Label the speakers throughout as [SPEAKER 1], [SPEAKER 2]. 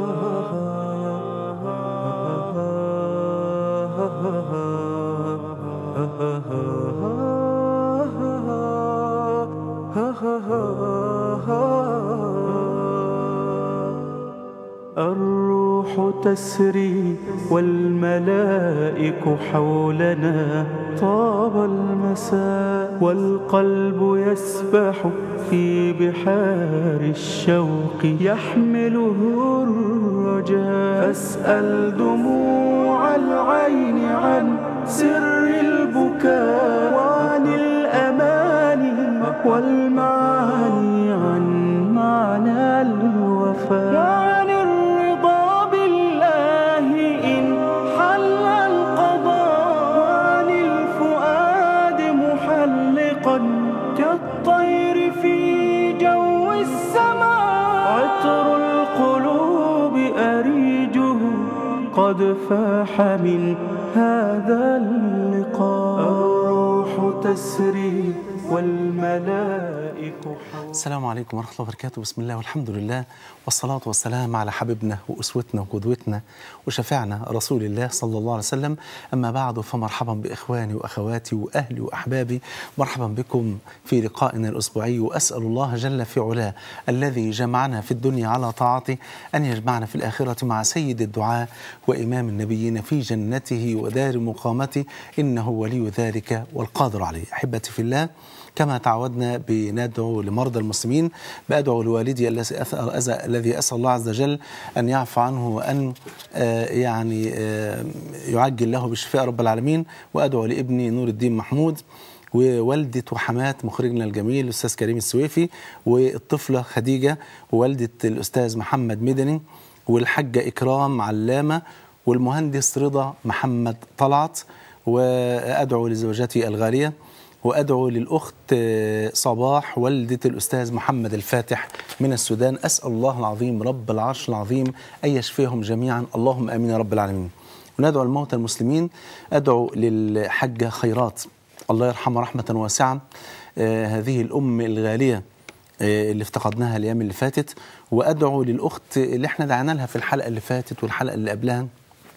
[SPEAKER 1] الروح تسري والملائك حولنا طاب المساء والقلب يسبح في بحار الشوق يحمله الرجاء فاسأل دموع العين عن سر البكاء وعن الأماني والمعاني عن معنى الوفاء وعن الرضا بالله إن حل القضاء وعن الفؤاد محلقا كالطير في جو السماء عطر القلوب أريجه قد فاح من هذا اللقاء الروح تسري والملائك حول
[SPEAKER 2] السلام عليكم ورحمة الله وبركاته بسم الله والحمد لله والصلاة والسلام على حبيبنا وأسوتنا وقدوتنا وشفيعنا رسول الله صلى الله عليه وسلم أما بعد فمرحبا بإخواني وأخواتي وأهلي وأحبابي مرحبا بكم في لقائنا الأسبوعي وأسأل الله جل في علاه الذي جمعنا في الدنيا على طاعته أن يجمعنا في الآخرة مع سيد الدعاء وإمام النبيين في جنته ودار مقامته إنه ولي ذلك والقادر عليه أحبتي في الله كما تعودنا بندعو لمرضى المسلمين بأدعو لوالدي الذي أث- الذي أسأل الله عز وجل أن يعفو عنه وأن آه، يعني آه، يعجل له بالشفاء رب العالمين وأدعو لابني نور الدين محمود ووالدة وحمات مخرجنا الجميل الأستاذ كريم السويفي والطفلة خديجة ووالدة الأستاذ محمد مدني والحجة إكرام علامة والمهندس رضا محمد طلعت وأدعو لزوجتي الغالية وأدعو للأخت آه، صباح والدة الأستاذ محمد الفاتح من السودان أسأل الله العظيم رب العرش العظيم أن يشفيهم جميعا اللهم آمين يا رب العالمين وندعو الموتى المسلمين أدعو للحجة خيرات الله يرحمها رحمة واسعة آه، هذه الأم الغالية آه، اللي افتقدناها الأيام اللي فاتت وأدعو للأخت اللي احنا دعانا لها في الحلقة اللي فاتت والحلقة اللي قبلها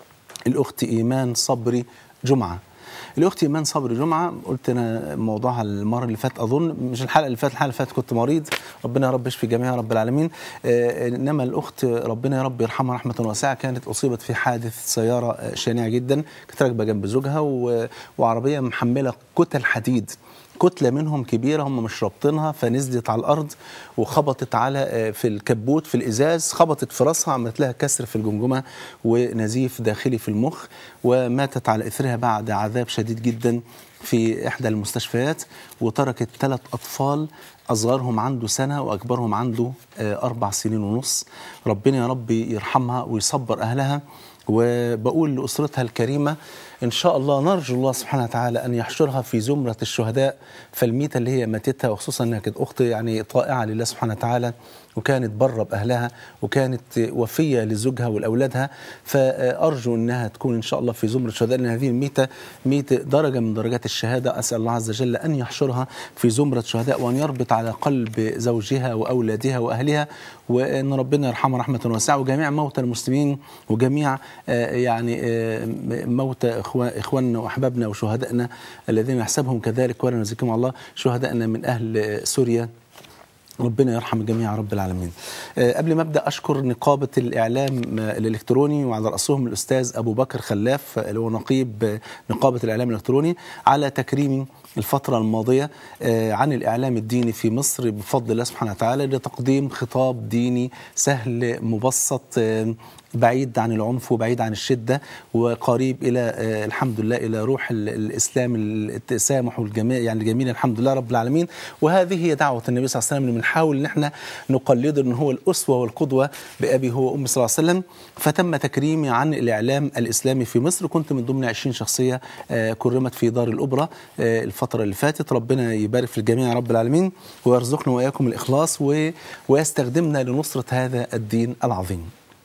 [SPEAKER 2] الأخت إيمان صبري جمعة الأخت إيمان صبري جمعة قلت أنا موضوعها المرة اللي فاتت أظن مش الحلقة اللي فاتت الحلقة اللي فاتت كنت مريض ربنا يا رب يشفي جميع رب العالمين آه، إنما الأخت ربنا يا رب يرحمها رحمة واسعة كانت أصيبت في حادث سيارة آه، شنيع جدا كانت راكبة جنب زوجها و- وعربية محملة كتل حديد كتلة منهم كبيرة هم مش رابطينها فنزلت على الأرض وخبطت على آه، في الكبوت في الإزاز خبطت في راسها عملت لها كسر في الجمجمة ونزيف داخلي في المخ وماتت على إثرها بعد عذاب شديد جدا في إحدى المستشفيات وتركت ثلاث أطفال أصغرهم عنده سنة وأكبرهم عنده آه، أربع سنين ونص ربنا يا رب يرحمها ويصبر أهلها وبقول لأسرتها الكريمة إن شاء الله نرجو الله سبحانه وتعالى أن يحشرها في زمرة الشهداء فالميتة اللي هي ماتتها وخصوصا أنها كانت أخت يعني طائعة لله سبحانه وتعالى وكانت بره بأهلها وكانت وفية لزوجها ولأولادها فأرجو أنها تكون إن شاء الله في زمرة الشهداء لأن هذه الميتة ميتة درجة من درجات الشهادة أسأل الله عز وجل أن يحشرها في زمرة الشهداء وأن يربط على قلب زوجها وأولادها وأهلها وأن ربنا يرحمها رحمة واسعة وجميع موتى المسلمين وجميع آه، يعني آه، موتى إخوا- إخواننا وأحبابنا وشهدائنا الذين نحسبهم كذلك ولا نزكيهم على الله شهدائنا من أهل آه، سوريا ربنا يرحم الجميع يا رب العالمين. آه، قبل ما ابدا اشكر نقابه الاعلام آه، الالكتروني وعلى راسهم الاستاذ ابو بكر خلاف آه، اللي هو نقيب آه، نقابه الاعلام الالكتروني على تكريم الفترة الماضية آه، عن الإعلام الديني في مصر بفضل الله سبحانه وتعالى لتقديم خطاب ديني سهل مبسط آه، بعيد عن العنف وبعيد عن الشدة وقريب إلى آه، الحمد لله إلى روح ال- الإسلام التسامح والجميع يعني الجميل الحمد لله رب العالمين وهذه هي دعوة النبي صلى الله عليه وسلم اللي بنحاول إن احنا نقلده إن هو الأسوة والقدوة بأبي هو وأمي صلى الله عليه وسلم فتم تكريمي عن الإعلام الإسلامي في مصر كنت من ضمن 20 شخصية آه، كرمت في دار الأوبرا آه، الفترة اللي فاتت ربنا يبارك في الجميع يا رب العالمين ويرزقنا وإياكم الإخلاص و- ويستخدمنا لنصرة هذا الدين العظيم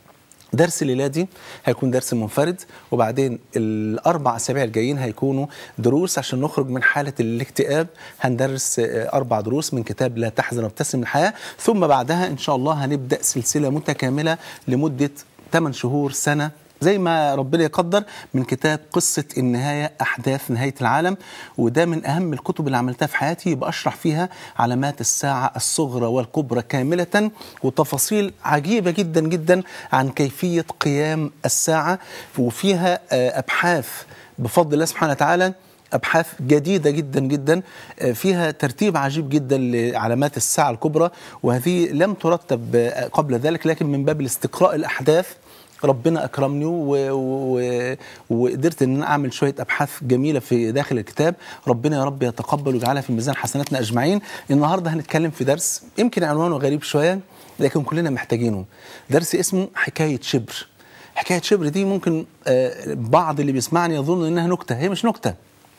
[SPEAKER 2] درس الليله دي هيكون درس منفرد وبعدين الاربع اسابيع الجايين هيكونوا دروس عشان نخرج من حاله الاكتئاب هندرس آه، اربع دروس من كتاب لا تحزن وابتسم الحياه ثم بعدها ان شاء الله هنبدا سلسله متكامله لمده 8 شهور سنة زي ما ربنا يقدر من كتاب قصة النهاية أحداث نهاية العالم وده من أهم الكتب اللي عملتها في حياتي بشرح فيها علامات الساعة الصغرى والكبرى كاملة وتفاصيل عجيبة جدا جدا عن كيفية قيام الساعة وفيها آه، أبحاث بفضل الله سبحانه وتعالى ابحاث جديده جدا جدا آه، فيها ترتيب عجيب جدا لعلامات الساعه الكبرى وهذه لم ترتب آه، قبل ذلك لكن من باب الاستقراء الاحداث ربنا اكرمني و... و... وقدرت ان انا اعمل شويه ابحاث جميله في داخل الكتاب ربنا يا رب يتقبل ويجعلها في ميزان حسناتنا اجمعين النهارده هنتكلم في درس يمكن عنوانه غريب شويه لكن كلنا محتاجينه درس اسمه حكايه شبر حكايه شبر دي ممكن آه، بعض اللي بيسمعني يظن انها نكته هي مش نكته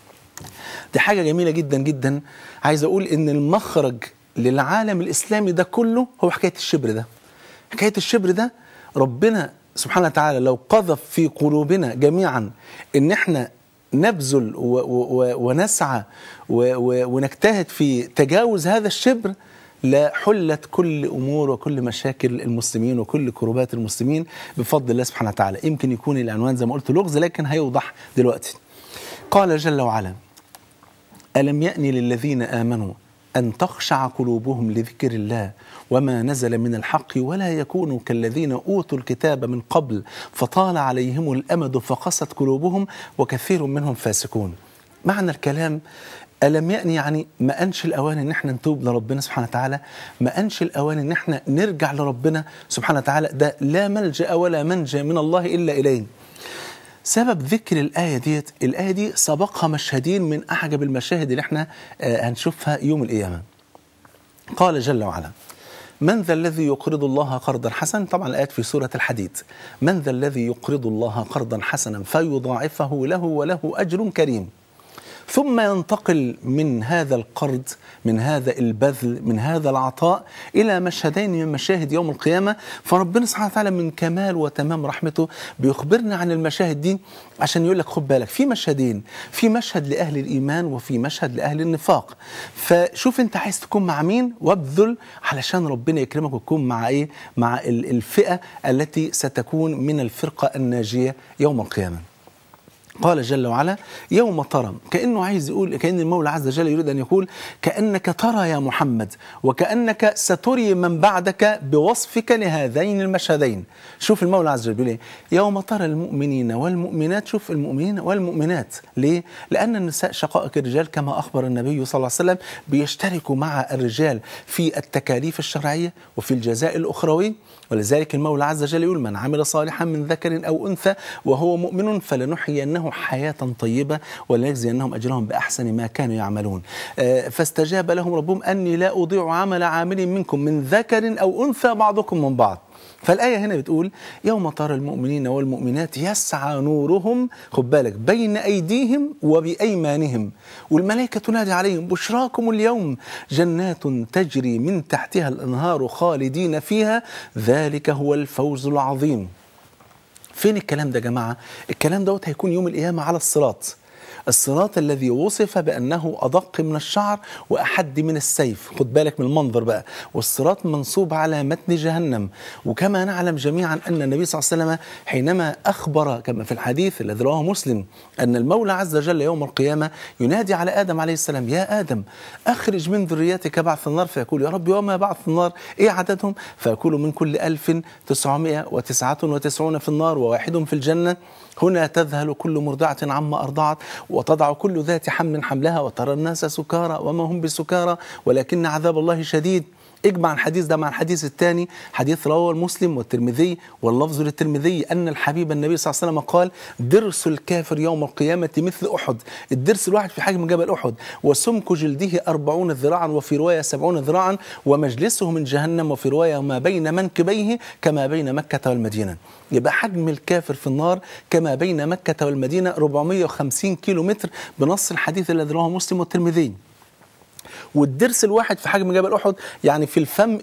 [SPEAKER 2] دي حاجة جميلة جدا جدا عايز أقول إن المخرج للعالم الإسلامي ده كله هو حكاية الشبر ده حكاية الشبر ده ربنا سبحانه وتعالى لو قذف في قلوبنا جميعا إن إحنا نبذل و و و ونسعى و و ونجتهد في تجاوز هذا الشبر لحلت كل امور وكل مشاكل المسلمين وكل كروبات المسلمين بفضل الله سبحانه وتعالى يمكن يكون العنوان زي ما قلت لغز لكن هيوضح دلوقتي قال جل وعلا ألم يأن للذين آمنوا أن تخشع قلوبهم لذكر الله وما نزل من الحق ولا يكونوا كالذين أوتوا الكتاب من قبل فطال عليهم الأمد فقست قلوبهم وكثير منهم فاسقون معنى الكلام ألم يأن يعني ما أنش الأوان إن احنا نتوب لربنا سبحانه وتعالى ما أنش الأوان إن احنا نرجع لربنا سبحانه وتعالى ده لا ملجأ ولا منجى من الله إلا إليه سبب ذكر الآية ديت الآية دي سبقها مشهدين من أعجب المشاهد اللي احنا آه، هنشوفها يوم القيامة قال جل وعلا من ذا الذي يقرض الله قرضا حسنا طبعا الآيات في سورة الحديد من ذا الذي يقرض الله قرضا حسنا فيضاعفه له وله أجر كريم ثم ينتقل من هذا القرض من هذا البذل من هذا العطاء إلى مشهدين من مشاهد يوم القيامة فربنا سبحانه وتعالى من كمال وتمام رحمته بيخبرنا عن المشاهد دي عشان يقول لك خد بالك في مشهدين في مشهد لأهل الإيمان وفي مشهد لأهل النفاق فشوف أنت عايز تكون مع مين وابذل علشان ربنا يكرمك وتكون مع إيه مع ال- الفئة التي ستكون من الفرقة الناجية يوم القيامة قال جل وعلا يوم ترى كأنه عايز يقول كأن المولى عز وجل يريد أن يقول كأنك ترى يا محمد وكأنك ستري من بعدك بوصفك لهذين المشهدين شوف المولى عز وجل بيقول إيه يوم ترى المؤمنين والمؤمنات شوف المؤمنين والمؤمنات ليه؟ لأن النساء شقائق الرجال كما أخبر النبي صلى الله عليه وسلم بيشتركوا مع الرجال في التكاليف الشرعية وفي الجزاء الأخروي ولذلك المولى عز وجل يقول من عمل صالحا من ذكر أو أنثى وهو مؤمن فلنحيينه حياة طيبة ولنجزينهم أجرهم بأحسن ما كانوا يعملون آه، فاستجاب لهم ربهم أني لا أضيع عمل عامل منكم من ذكر أو أنثى بعضكم من بعض فالآية هنا بتقول يوم ترى المؤمنين والمؤمنات يسعى نورهم خد بالك بين أيديهم وبأيمانهم والملائكة تنادي عليهم بشراكم اليوم جنات تجري من تحتها الأنهار خالدين فيها ذلك هو الفوز العظيم فين الكلام ده يا جماعة؟ الكلام دوت هيكون يوم القيامة على الصراط الصراط الذي وصف بأنه أدق من الشعر وأحد من السيف خد بالك من المنظر بقى والصراط منصوب على متن جهنم وكما نعلم جميعا أن النبي صلى الله عليه وسلم حينما أخبر كما في الحديث الذي رواه مسلم أن المولى عز وجل يوم القيامة ينادي على آدم عليه السلام يا آدم أخرج من ذريتك بعث النار فيقول يا رب وما بعث النار إيه عددهم فيقول من كل ألف تسعمائة وتسعة وتسعون في النار وواحد في الجنة هنا تذهل كل مرضعة عما أرضعت وتضع كل ذات حمل حملها وترى الناس سكارى وما هم بسكارى ولكن عذاب الله شديد اجمع الحديث ده مع الحديث الثاني حديث رواه المسلم والترمذي واللفظ للترمذي ان الحبيب النبي صلى الله عليه وسلم قال درس الكافر يوم القيامه مثل احد الدرس الواحد في حجم جبل احد وسمك جلده أربعون ذراعا وفي روايه سبعون ذراعا ومجلسه من جهنم وفي روايه ما بين منكبيه كما بين مكه والمدينه يبقى حجم الكافر في النار كما بين مكه والمدينه 450 كيلو متر بنص الحديث الذي رواه مسلم والترمذي والدرس الواحد في حجم جبل احد يعني في الفم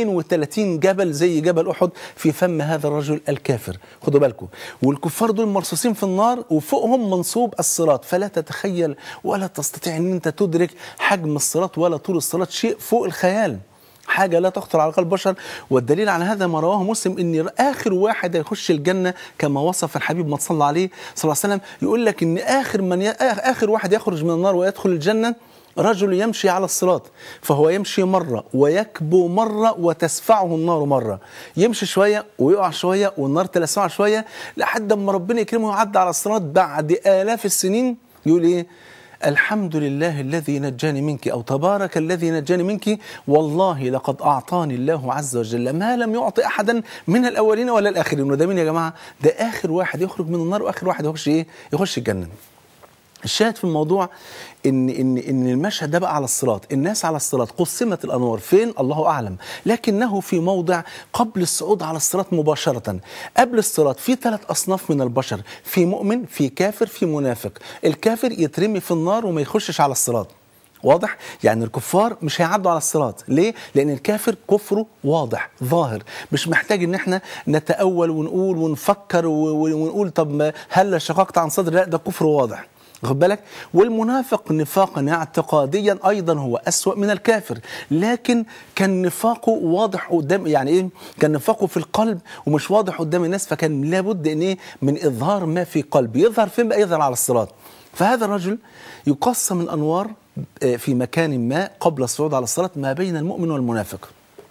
[SPEAKER 2] 32 جبل زي جبل احد في فم هذا الرجل الكافر خدوا بالكم والكفار دول مرصوصين في النار وفوقهم منصوب الصراط فلا تتخيل ولا تستطيع ان انت تدرك حجم الصراط ولا طول الصراط شيء فوق الخيال حاجه لا تخطر على قلب البشر والدليل على هذا ما رواه مسلم ان اخر واحد يخش الجنه كما وصف الحبيب ما صلى عليه صلى الله عليه وسلم يقول لك ان اخر من ي... اخر واحد يخرج من النار ويدخل الجنه رجل يمشي على الصراط فهو يمشي مرة ويكبو مرة وتسفعه النار مرة يمشي شوية ويقع شوية والنار تلسعه شوية لحد ما ربنا يكرمه ويعدي على الصراط بعد آلاف السنين يقول إيه الحمد لله الذي نجاني منك أو تبارك الذي نجاني منك والله لقد أعطاني الله عز وجل ما لم يعطي أحدا من الأولين ولا الآخرين وده مين يا جماعة ده آخر واحد يخرج من النار وآخر واحد يخش إيه يخش الجنة الشاهد في الموضوع ان ان ان المشهد ده بقى على الصراط، الناس على الصراط قسمت الانوار فين؟ الله اعلم، لكنه في موضع قبل الصعود على الصراط مباشره. قبل الصراط في ثلاث اصناف من البشر، في مؤمن، في كافر، في منافق. الكافر يترمي في النار وما يخشش على الصراط. واضح؟ يعني الكفار مش هيعدوا على الصراط، ليه؟ لأن الكافر كفره واضح، ظاهر، مش محتاج إن احنا نتأول ونقول ونفكر ونقول طب هل شققت عن صدري؟ لا ده كفر واضح. واخد بالك والمنافق نفاقا اعتقاديا ايضا هو اسوا من الكافر لكن كان نفاقه واضح قدام يعني ايه كان نفاقه في القلب ومش واضح قدام الناس فكان لابد ان ايه من اظهار ما في قلب يظهر فين بقى يظهر على الصراط فهذا الرجل يقسم الانوار في مكان ما قبل الصعود على الصراط ما بين المؤمن والمنافق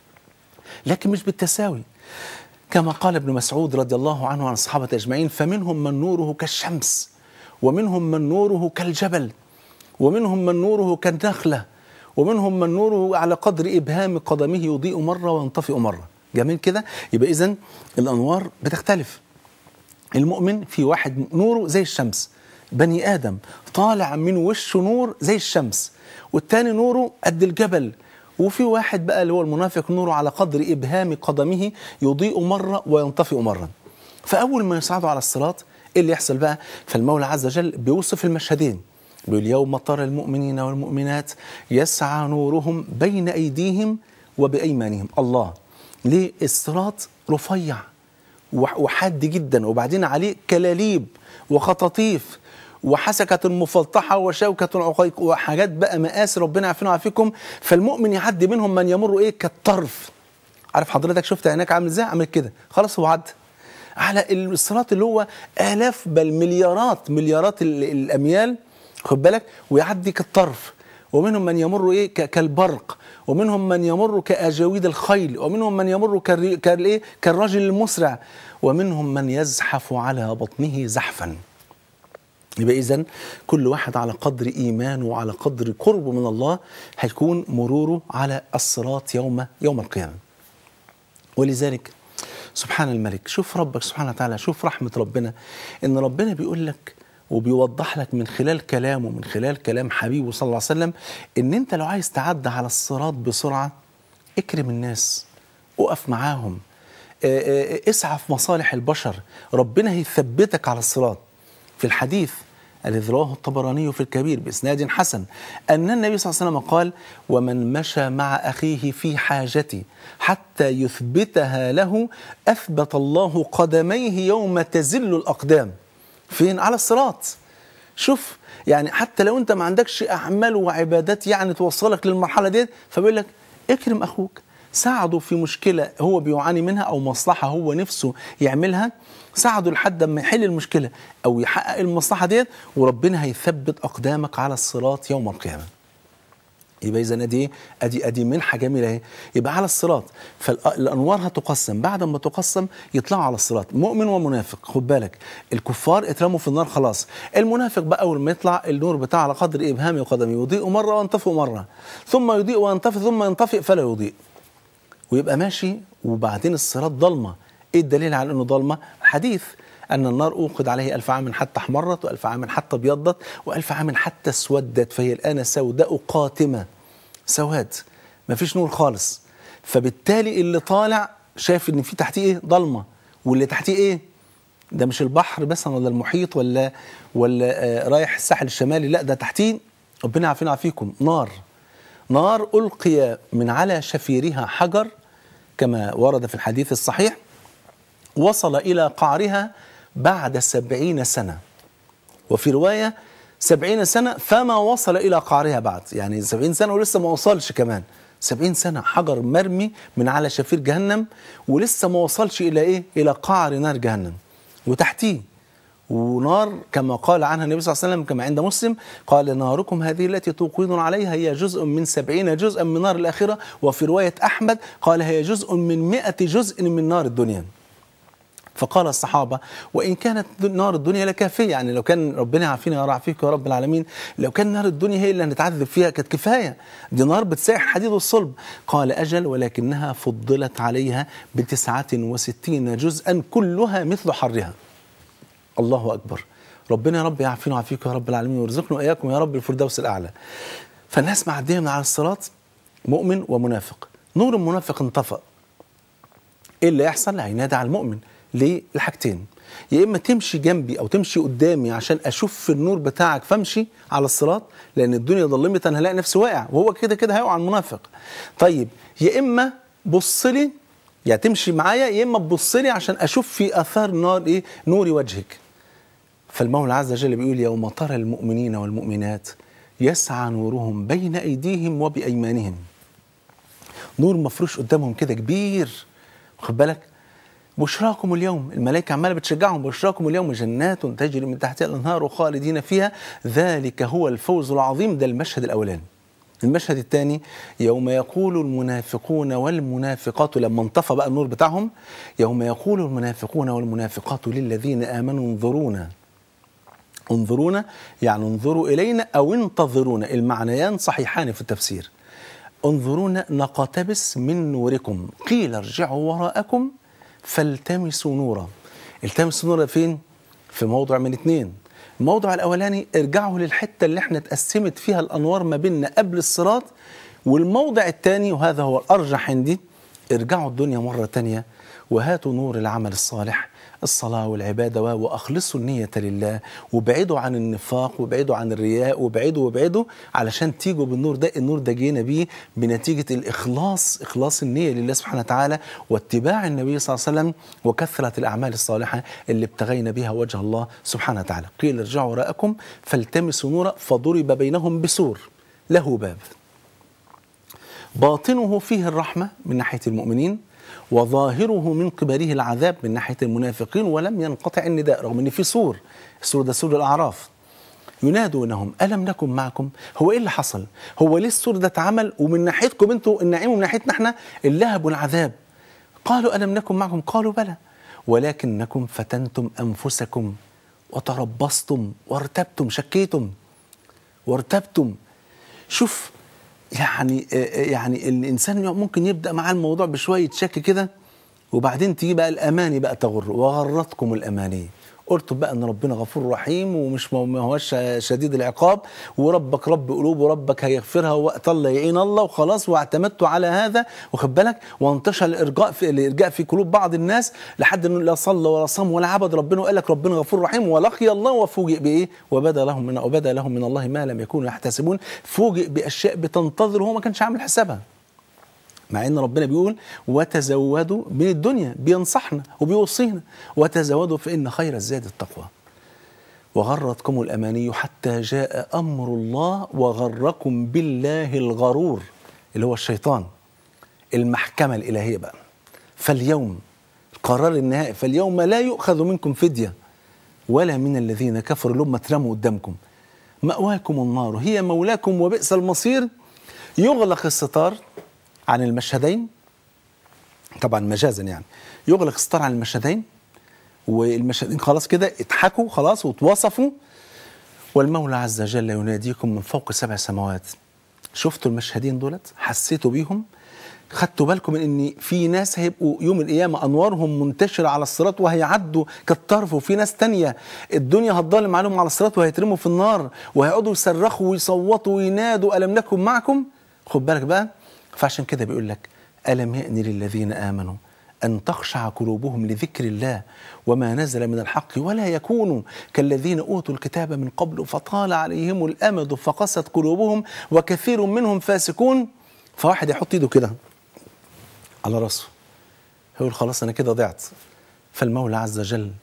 [SPEAKER 2] لكن مش بالتساوي كما قال ابن مسعود رضي الله عنه عن الصحابه اجمعين فمنهم من نوره كالشمس ومنهم من نوره كالجبل ومنهم من نوره كالنخلة ومنهم من نوره على قدر إبهام قدمه يضيء مرة وينطفئ مرة جميل كده يبقى إذن الأنوار بتختلف المؤمن في واحد نوره زي الشمس بني آدم طالع من وشه نور زي الشمس والتاني نوره قد الجبل وفي واحد بقى اللي هو المنافق نوره على قدر إبهام قدمه يضيء مرة وينطفئ مرة فأول ما يصعدوا على الصراط ايه اللي يحصل بقى فالمولى عز وجل بيوصف المشهدين بيقول يوم ترى المؤمنين والمؤمنات يسعى نورهم بين ايديهم وبايمانهم الله ليه الصراط رفيع وحاد جدا وبعدين عليه كلاليب وخطاطيف وحسكة مفلطحة وشوكة عقيق وحاجات بقى مقاس ربنا يعافينا ويعافيكم فالمؤمن يعدي منهم من يمر ايه كالطرف عارف حضرتك شفت عيناك عامل ازاي عامل كده خلاص هو عدى على الصراط اللي هو آلاف بل مليارات مليارات الأميال خد بالك ويعدي كالطرف ومنهم من يمر ايه كالبرق ومنهم من يمر كأجاويد الخيل ومنهم من يمر كالايه كالرجل المسرع ومنهم من يزحف على بطنه زحفا يبقى اذا كل واحد على قدر ايمانه وعلى قدر قربه من الله هيكون مروره على الصراط يوم يوم القيامه ولذلك سبحان الملك شوف ربك سبحانه وتعالى شوف رحمة ربنا إن ربنا بيقول لك وبيوضح لك من خلال كلامه من خلال كلام حبيبه صلى الله عليه وسلم إن أنت لو عايز تعدي على الصراط بسرعة اكرم الناس اقف معاهم اسعى في مصالح البشر ربنا هيثبتك على الصراط في الحديث الذي رواه الطبراني في الكبير بإسناد حسن أن النبي صلى الله عليه وسلم قال ومن مشى مع أخيه في حاجتي حتى يثبتها له أثبت الله قدميه يوم تزل الأقدام فين على الصراط شوف يعني حتى لو أنت ما عندكش أعمال وعبادات يعني توصلك للمرحلة دي فبيقول لك اكرم أخوك ساعده في مشكلة هو بيعاني منها أو مصلحة هو نفسه يعملها ساعده لحد ما يحل المشكلة أو يحقق المصلحة ديت وربنا هيثبت أقدامك على الصراط يوم القيامة يبقى اذا ادي ادي ادي منحه جميله اهي يبقى على الصراط فالانوار هتقسم بعد ما تقسم يطلعوا على الصراط مؤمن ومنافق خد بالك الكفار اترموا في النار خلاص المنافق بقى اول ما يطلع النور بتاعه على قدر ابهامه وقدمه يضيء مره وينطفئ مره ثم يضيء وينطفئ ثم ينطفئ فلا يضيء ويبقى ماشي وبعدين الصراط ضلمه ايه الدليل على انه ضلمه حديث أن النار أوقد عليه ألف عام حتى احمرت وألف عام حتى ابيضت وألف عام حتى اسودت فهي الآن سوداء قاتمة سواد ما فيش نور خالص فبالتالي اللي طالع شايف ان في تحتيه ايه ضلمه واللي تحتيه ايه ده مش البحر مثلا ولا المحيط ولا ولا آه رايح الساحل الشمالي لا ده تحتيه ربنا يعافينا ويعافيكم نار نار ألقي من على شفيرها حجر كما ورد في الحديث الصحيح وصل إلى قعرها بعد سبعين سنة وفي رواية سبعين سنة فما وصل إلى قعرها بعد يعني سبعين سنة ولسه ما وصلش كمان سبعين سنة حجر مرمي من على شفير جهنم ولسه ما وصلش إلى إيه إلى قعر نار جهنم وتحتيه ونار كما قال عنها النبي صلى الله عليه وسلم كما عند مسلم قال ناركم هذه التي توقدون عليها هي جزء من سبعين جزءا من نار الآخرة وفي رواية أحمد قال هي جزء من مئة جزء من نار الدنيا فقال الصحابة وإن كانت نار الدنيا لكافية يعني لو كان ربنا يعافينا يا فيك يا رب العالمين لو كان نار الدنيا هي اللي هنتعذب فيها كانت كفاية دي نار بتسيح الحديد والصلب قال أجل ولكنها فضلت عليها بتسعة وستين جزءا كلها مثل حرها الله أكبر ربنا يا رب يعافينا ويعافيك يا رب العالمين ويرزقنا وإياكم يا رب الفردوس الأعلى فالناس معدية من على الصراط مؤمن ومنافق نور المنافق انطفأ ايه اللي يحصل هينادي على المؤمن ليه الحاجتين يا اما تمشي جنبي او تمشي قدامي عشان اشوف في النور بتاعك فامشي على الصراط لان الدنيا ظلمت انا هلاقي نفسي واقع وهو كده كده هيقع المنافق طيب يا اما بص لي يا تمشي معايا يا اما تبص لي عشان اشوف في اثار نار ايه نور وجهك فالمولى عز وجل بيقول يوم ترى المؤمنين والمؤمنات يسعى نورهم بين ايديهم وبايمانهم نور مفروش قدامهم كده كبير واخد بالك بشراكم اليوم الملائكة عمالة بتشجعهم بشراكم اليوم جنات تجري من تحتها الأنهار خالدين فيها ذلك هو الفوز العظيم ده المشهد الأولاني المشهد الثاني يوم يقول المنافقون والمنافقات لما انطفى بقى النور بتاعهم يوم يقول المنافقون والمنافقات للذين آمنوا انظرونا انظرونا يعني انظروا إلينا أو انتظرونا المعنيان صحيحان في التفسير انظرونا نقتبس من نوركم قيل ارجعوا وراءكم فالتمسوا نورا التمسوا نورا فين في موضع من اتنين الموضع الاولاني ارجعوا للحته اللي احنا اتقسمت فيها الانوار ما بيننا قبل الصراط والموضع الثاني وهذا هو الارجح عندي ارجعوا الدنيا مره تانية وهاتوا نور العمل الصالح الصلاة والعبادة وأخلصوا النية لله وابعدوا عن النفاق وابعدوا عن الرياء وابعدوا وابعدوا علشان تيجوا بالنور ده النور ده جينا بيه بنتيجة الإخلاص إخلاص النية لله سبحانه وتعالى واتباع النبي صلى الله عليه وسلم وكثرة الأعمال الصالحة اللي ابتغينا بها وجه الله سبحانه وتعالى قيل ارجعوا وراءكم فالتمسوا نورا فضرب بينهم بسور له باب باطنه فيه الرحمة من ناحية المؤمنين وظاهره من قبله العذاب من ناحية المنافقين ولم ينقطع النداء رغم أن في سور السور ده سور الأعراف ينادونهم ألم نكن معكم هو إيه اللي حصل هو ليه السور ده اتعمل ومن ناحيتكم أنتوا النعيم ومن ناحيتنا احنا اللهب والعذاب قالوا ألم نكن معكم قالوا بلى ولكنكم فتنتم أنفسكم وتربصتم وارتبتم شكيتم وارتبتم شوف يعني يعني الانسان ممكن يبدا مع الموضوع بشويه شك كده وبعدين تيجي بقى الاماني بقى تغر وغرتكم الاماني قلت بقى ان ربنا غفور رحيم ومش ما هوش شديد العقاب وربك رب قلوب وربك هيغفرها وقت الله يعين الله وخلاص واعتمدت على هذا واخد بالك وانتشر الارجاء في الارجاء في قلوب بعض الناس لحد انه لا صلى ولا صام ولا عبد ربنا وقال لك ربنا غفور رحيم ولقي الله وفوجئ بايه؟ وبدا لهم من وبدا لهم من الله ما لم يكونوا يحتسبون فوجئ باشياء بتنتظر وهو ما كانش عامل حسابها مع ان ربنا بيقول وتزودوا من الدنيا بينصحنا وبيوصينا وتزودوا فان خير الزاد التقوى وغرتكم الاماني حتى جاء امر الله وغركم بالله الغرور اللي هو الشيطان المحكمه الالهيه بقى فاليوم القرار النهائي فاليوم لا يؤخذ منكم فديه ولا من الذين كفروا لما اترموا قدامكم مأواكم النار هي مولاكم وبئس المصير يغلق الستار عن المشهدين طبعا مجازا يعني يغلق الستار عن المشهدين والمشهدين خلاص كده اتحكوا خلاص واتوصفوا والمولى عز وجل يناديكم من فوق سبع سماوات شفتوا المشهدين دولت حسيتوا بيهم خدتوا بالكم من ان في ناس هيبقوا يوم القيامه انوارهم منتشره على الصراط وهيعدوا كالطرف وفي ناس تانية الدنيا هتضلم عليهم على الصراط وهيترموا في النار وهيقعدوا يصرخوا ويصوتوا وينادوا الم نكن معكم خد بالك بقى فعشان كده بيقول لك ألم يأن للذين آمنوا أن تخشع قلوبهم لذكر الله وما نزل من الحق ولا يكونوا كالذين أوتوا الكتاب من قبل فطال عليهم الأمد فقست قلوبهم وكثير منهم فاسقون فواحد يحط ايده كده على راسه يقول خلاص أنا كده ضعت فالمولى عز وجل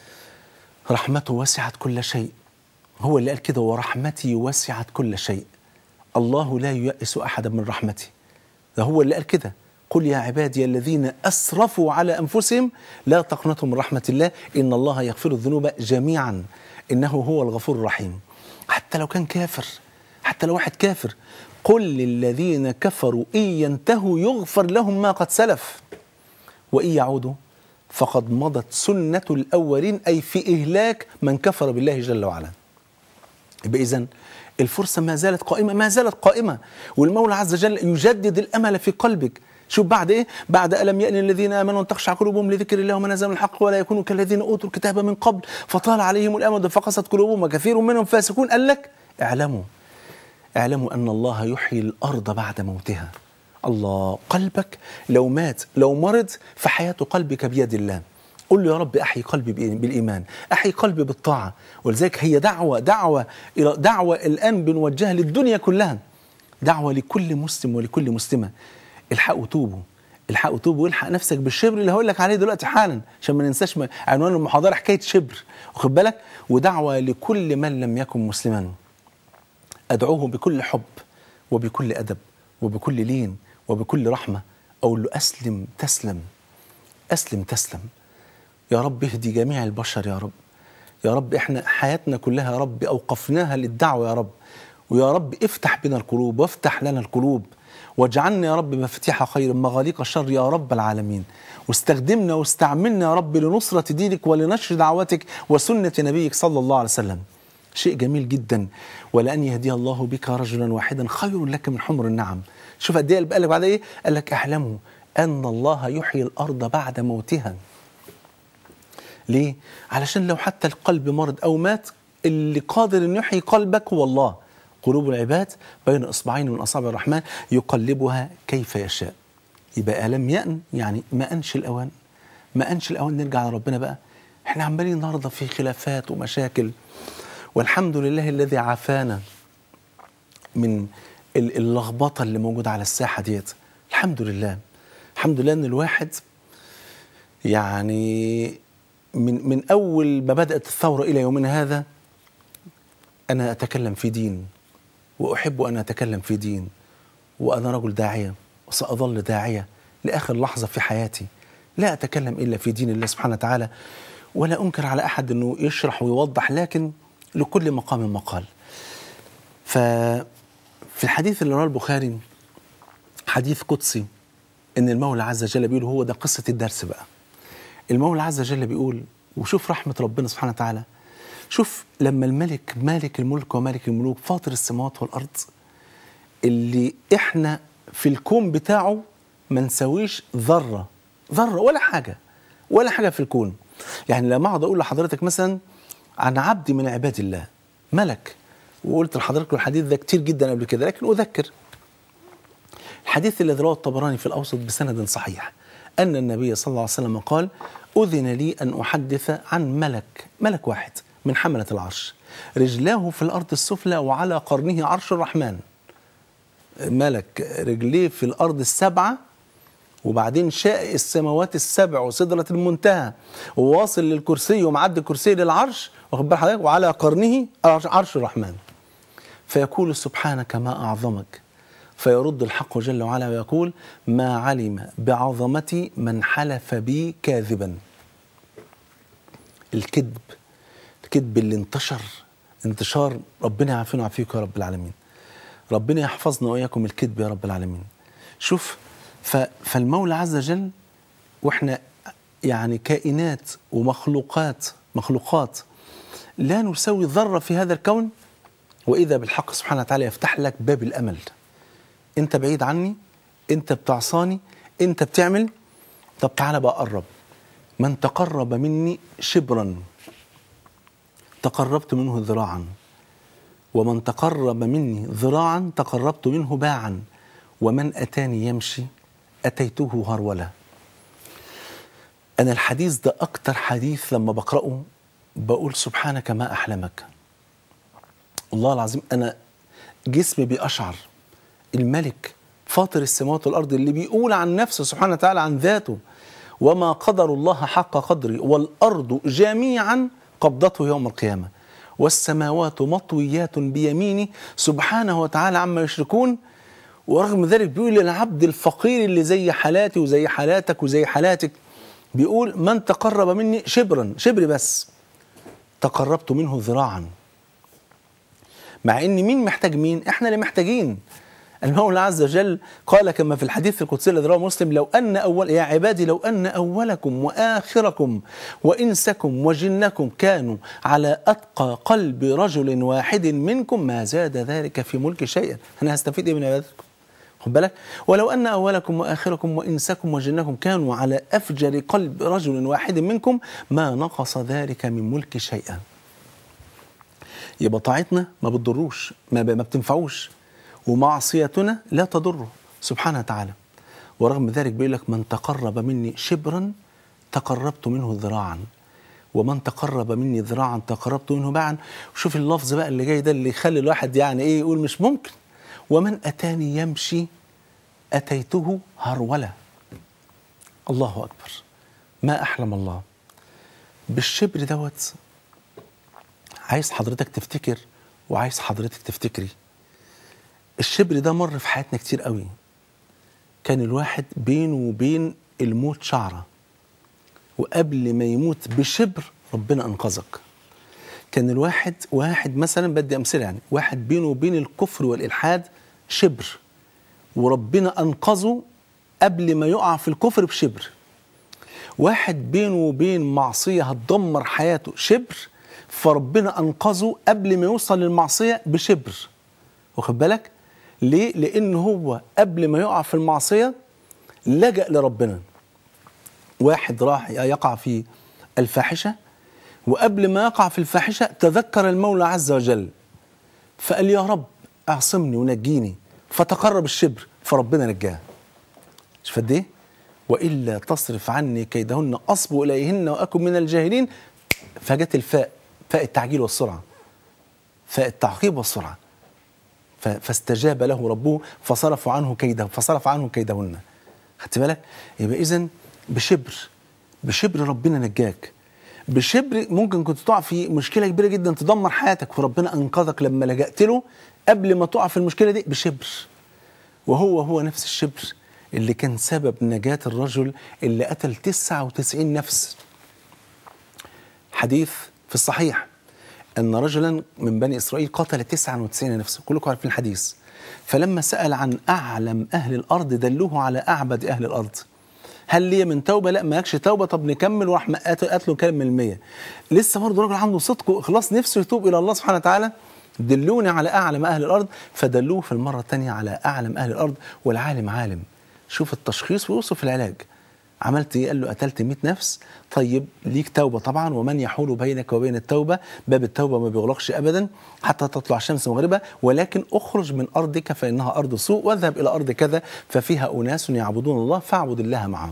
[SPEAKER 2] رحمته وسعت كل شيء هو اللي قال كده ورحمتي وسعت كل شيء الله لا ييأس أحدا من رحمته ده هو اللي قال كده قل يا عبادي الذين أسرفوا على أنفسهم لا تقنطوا من رحمة الله إن الله يغفر الذنوب جميعا إنه هو الغفور الرحيم حتى لو كان كافر حتى لو واحد كافر قل للذين كفروا إن ينتهوا يغفر لهم ما قد سلف وإن يعودوا فقد مضت سنة الأولين أي في إهلاك من كفر بالله جل وعلا يبقى إذن الفرصة ما زالت قائمة ما زالت قائمة والمولى عز وجل يجدد الأمل في قلبك شوف بعد ايه؟ بعد الم يأن الذين امنوا ان تخشع قلوبهم لذكر الله وما نزل من الحق ولا يكونوا كالذين اوتوا الكتاب من قبل فطال عليهم الامد فقست قلوبهم وكثير منهم فاسقون قال لك اعلموا اعلموا ان الله يحيي الارض بعد موتها الله قلبك لو مات لو مرض فحياه قلبك بيد الله قل له يا رب احيي قلبي بإي- بالايمان احيي قلبي بالطاعه ولذلك هي دعوه دعوه الى دعوه الان بنوجهها للدنيا كلها دعوه لكل مسلم ولكل مسلمه الحقوا توبوا الحقوا توبوا والحق نفسك بالشبر اللي هقول لك عليه دلوقتي حالا عشان ما ننساش م- عنوان المحاضره حكايه شبر واخد بالك ودعوه لكل من لم يكن مسلما أدعوه بكل حب وبكل أدب وبكل لين وبكل رحمة أقول له أسلم تسلم أسلم تسلم يا رب اهدي جميع البشر يا رب يا رب احنا حياتنا كلها يا رب أوقفناها للدعوة يا رب ويا رب افتح بنا القلوب وافتح لنا القلوب واجعلنا يا رب مفاتيح خير مغاليق الشر يا رب العالمين واستخدمنا واستعملنا يا رب لنصرة دينك ولنشر دعوتك وسنة نبيك صلى الله عليه وسلم شيء جميل جدا ولأن يهدي الله بك رجلا واحدا خير لك من حمر النعم شوف قد ايه قال لك بعد ايه قال لك اعلموا أن الله يحيي الأرض بعد موتها ليه؟ علشان لو حتى القلب مرض أو مات اللي قادر أن يحيي قلبك هو الله قلوب العباد بين إصبعين من أصابع الرحمن يقلبها كيف يشاء يبقى ألم يأن يعني ما أنش الأوان ما أنش الأوان نرجع لربنا بقى احنا عمالين النهارده في خلافات ومشاكل والحمد لله الذي عافانا من ال- اللخبطه اللي موجوده على الساحه ديت الحمد لله الحمد لله ان الواحد يعني من من اول ما بدات الثوره الى يومنا هذا انا اتكلم في دين واحب ان اتكلم في دين وانا رجل داعيه وساظل داعيه لاخر لحظه في حياتي لا اتكلم الا في دين الله سبحانه وتعالى ولا انكر على احد انه يشرح ويوضح لكن لكل مقام مقال ففي الحديث اللي رواه البخاري حديث قدسي ان المولى عز وجل بيقول هو ده قصه الدرس بقى المولى عز وجل بيقول وشوف رحمه ربنا سبحانه وتعالى شوف لما الملك مالك الملك ومالك الملوك فاطر السماوات والارض اللي احنا في الكون بتاعه ما نسويش ذره ذره ولا حاجه ولا حاجه في الكون يعني لما اقعد اقول لحضرتك مثلا عن عبد من عباد الله ملك وقلت لحضرتك الحديث ده كتير جدا قبل كده لكن اذكر الحديث الذي رواه الطبراني في الاوسط بسند صحيح ان النبي صلى الله عليه وسلم قال اذن لي ان احدث عن ملك ملك واحد من حمله العرش رجلاه في الارض السفلى وعلى قرنه عرش الرحمن ملك رجليه في الارض السبعه وبعدين شاء السماوات السبع وسدرة المنتهى وواصل للكرسي ومعدي الكرسي للعرش واخد بال حضرتك وعلى قرنه عرش عرش الرحمن فيقول سبحانك ما أعظمك فيرد الحق جل وعلا ويقول ما علم بعظمتي من حلف بي كاذبا الكذب الكذب اللي انتشر انتشار ربنا يعافينا ويعافيك يا رب العالمين ربنا يحفظنا واياكم الكذب يا رب العالمين شوف ف فالمولى عز وجل واحنا يعني كائنات ومخلوقات مخلوقات لا نسوي ذره في هذا الكون واذا بالحق سبحانه وتعالى يفتح لك باب الامل انت بعيد عني انت بتعصاني انت بتعمل طب تعالى بقى قرب من تقرب مني شبرا تقربت منه ذراعا ومن تقرب مني ذراعا تقربت منه باعا ومن اتاني يمشي اتيته هروله انا الحديث ده اكتر حديث لما بقراه بقول سبحانك ما احلمك والله العظيم انا جسمي بيقشعر الملك فاطر السماوات والارض اللي بيقول عن نفسه سبحانه وتعالى عن ذاته وما قدر الله حق قدره والارض جميعا قبضته يوم القيامه والسماوات مطويات بيمينه سبحانه وتعالى عما يشركون ورغم ذلك بيقول للعبد الفقير اللي زي حالاتي وزي حالاتك وزي حالاتك بيقول من تقرب مني شبرا شبر بس تقربت منه ذراعا مع ان مين محتاج مين احنا اللي محتاجين المولى عز وجل قال كما في الحديث القدسي الذي رواه مسلم لو ان اول يا عبادي لو ان اولكم واخركم وانسكم وجنكم كانوا على اتقى قلب رجل واحد منكم ما زاد ذلك في ملك شيئا انا هستفيد ايه من عبادتكم خد بالك ولو ان اولكم واخركم وانسكم وجنكم كانوا على افجر قلب رجل واحد منكم ما نقص ذلك من ملك شيئا يبقى طاعتنا ما بتضروش ما, ب... ما بتنفعوش ومعصيتنا لا تضره سبحانه وتعالى ورغم ذلك بيقول لك من تقرب مني شبرا تقربت منه ذراعا ومن تقرب مني ذراعا تقربت منه باعا شوف اللفظ بقى اللي جاي ده اللي يخلي الواحد يعني ايه يقول مش ممكن ومن اتاني يمشي اتيته هروله الله اكبر ما احلم الله بالشبر دوت عايز حضرتك تفتكر وعايز حضرتك تفتكري الشبر ده مر في حياتنا كتير قوي كان الواحد بينه وبين الموت شعرة وقبل ما يموت بشبر ربنا أنقذك كان الواحد واحد مثلا بدي أمثلة يعني واحد بينه وبين الكفر والإلحاد شبر وربنا أنقذه قبل ما يقع في الكفر بشبر واحد بينه وبين معصية هتدمر حياته شبر فربنا أنقذه قبل ما يوصل للمعصية بشبر واخد بالك ليه لأن هو قبل ما يقع في المعصية لجأ لربنا واحد راح يقع في الفاحشة وقبل ما يقع في الفاحشة تذكر المولى عز وجل فقال يا رب اعصمني ونجيني فتقرب الشبر فربنا نجاه شوف قد ايه والا تصرف عني كيدهن اصب اليهن واكن من الجاهلين فجت الفاء فاء التعجيل والسرعه فاء التعقيب والسرعه ف- فاستجاب له ربه فصرف عنه كيده فصرف عنه كيدهن خدت بالك يبقى اذا بشبر بشبر ربنا نجاك بشبر ممكن كنت تقع في مشكله كبيره جدا تدمر حياتك وربنا انقذك لما لجأت له قبل ما تقع في المشكله دي بشبر وهو هو نفس الشبر اللي كان سبب نجاة الرجل اللي قتل 99 نفس حديث في الصحيح أن رجلا من بني إسرائيل قتل 99 نفسا كلكم عارفين الحديث فلما سأل عن أعلم أهل الأرض دلوه على أعبد أهل الأرض هل لي من توبة؟ لا مالكش توبة طب نكمل وراح قتله كام من المية لسه برضه راجل عنده صدق وإخلاص نفسه يتوب إلى الله سبحانه وتعالى دلوني على أعلم أهل الأرض فدلوه في المرة الثانية على أعلم أهل الأرض والعالم عالم شوف التشخيص ويوصف العلاج عملت ايه؟ قال له قتلت 100 نفس طيب ليك توبه طبعا ومن يحول بينك وبين التوبه باب التوبه ما بيغلقش ابدا حتى تطلع الشمس مغربه ولكن اخرج من ارضك فانها ارض سوء واذهب الى ارض كذا ففيها اناس يعبدون الله فاعبد الله معهم.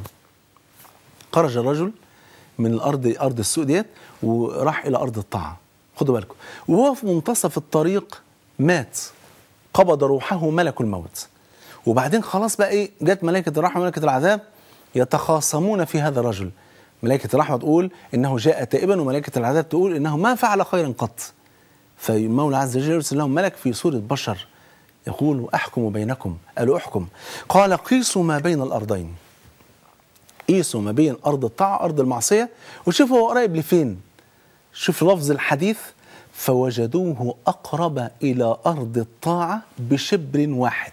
[SPEAKER 2] خرج الرجل من الارض ارض السوء ديت وراح الى ارض الطاعه خدوا بالكم وهو في منتصف الطريق مات قبض روحه ملك الموت وبعدين خلاص بقى ايه جت ملائكه الرحمه وملائكه العذاب يتخاصمون في هذا الرجل ملائكة الرحمة تقول إنه جاء تائبا وملائكة العذاب تقول إنه ما فعل خيرا قط فالمولى عز وجل يرسل لهم ملك في صورة بشر يقول أحكم بينكم قالوا أحكم قال قيسوا ما بين الأرضين قيسوا ما بين أرض الطاعة أرض المعصية وشوفوا هو قريب لفين شوف لفظ الحديث فوجدوه أقرب إلى أرض الطاعة بشبر واحد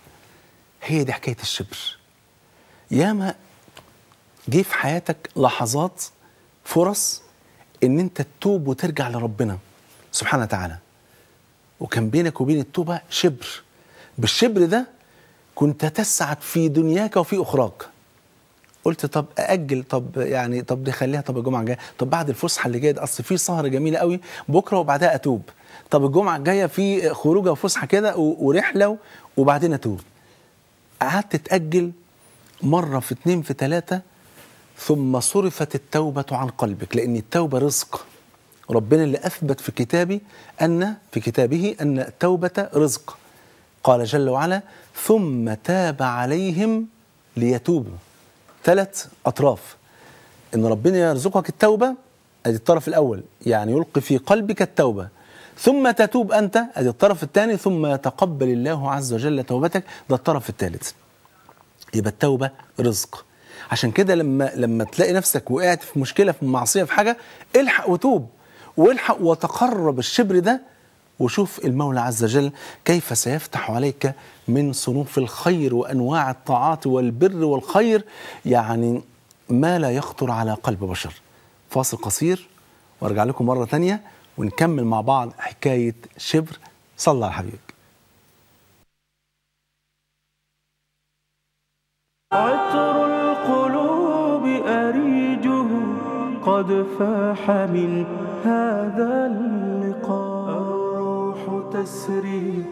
[SPEAKER 2] هي دي حكاية الشبر ياما جه في حياتك لحظات فرص ان انت تتوب وترجع لربنا سبحانه وتعالى وكان بينك وبين التوبه شبر بالشبر ده كنت تسعد في دنياك وفي اخراك قلت طب ااجل طب يعني طب نخليها طب الجمعه الجايه طب بعد الفسحه اللي جايه دي، اصل في سهره جميله قوي بكره وبعدها اتوب طب الجمعه الجايه في خروجه وفسحه كده و- ورحله و- وبعدين اتوب قعدت تاجل مرة في اتنين في تلاتة ثم صرفت التوبة عن قلبك لأن التوبة رزق ربنا اللي أثبت في كتابي أن في كتابه أن التوبة رزق قال جل وعلا ثم تاب عليهم ليتوبوا ثلاث أطراف إن ربنا يرزقك التوبة أدي الطرف الأول يعني يلقي في قلبك التوبة ثم تتوب انت ادي الطرف الثاني ثم يتقبل الله عز وجل توبتك ده الطرف الثالث يبقى التوبه رزق عشان كده لما لما تلاقي نفسك وقعت في مشكله في معصيه في حاجه الحق وتوب والحق وتقرب الشبر ده وشوف المولى عز وجل كيف سيفتح عليك من صنوف الخير وانواع الطاعات والبر والخير يعني ما لا يخطر على قلب بشر فاصل قصير وارجع لكم مره تانية ونكمل مع بعض حكايه شبر صلى على حبيبك
[SPEAKER 1] عطر القلوب أريجه قد فاح من هذا اللقاء الروح تسري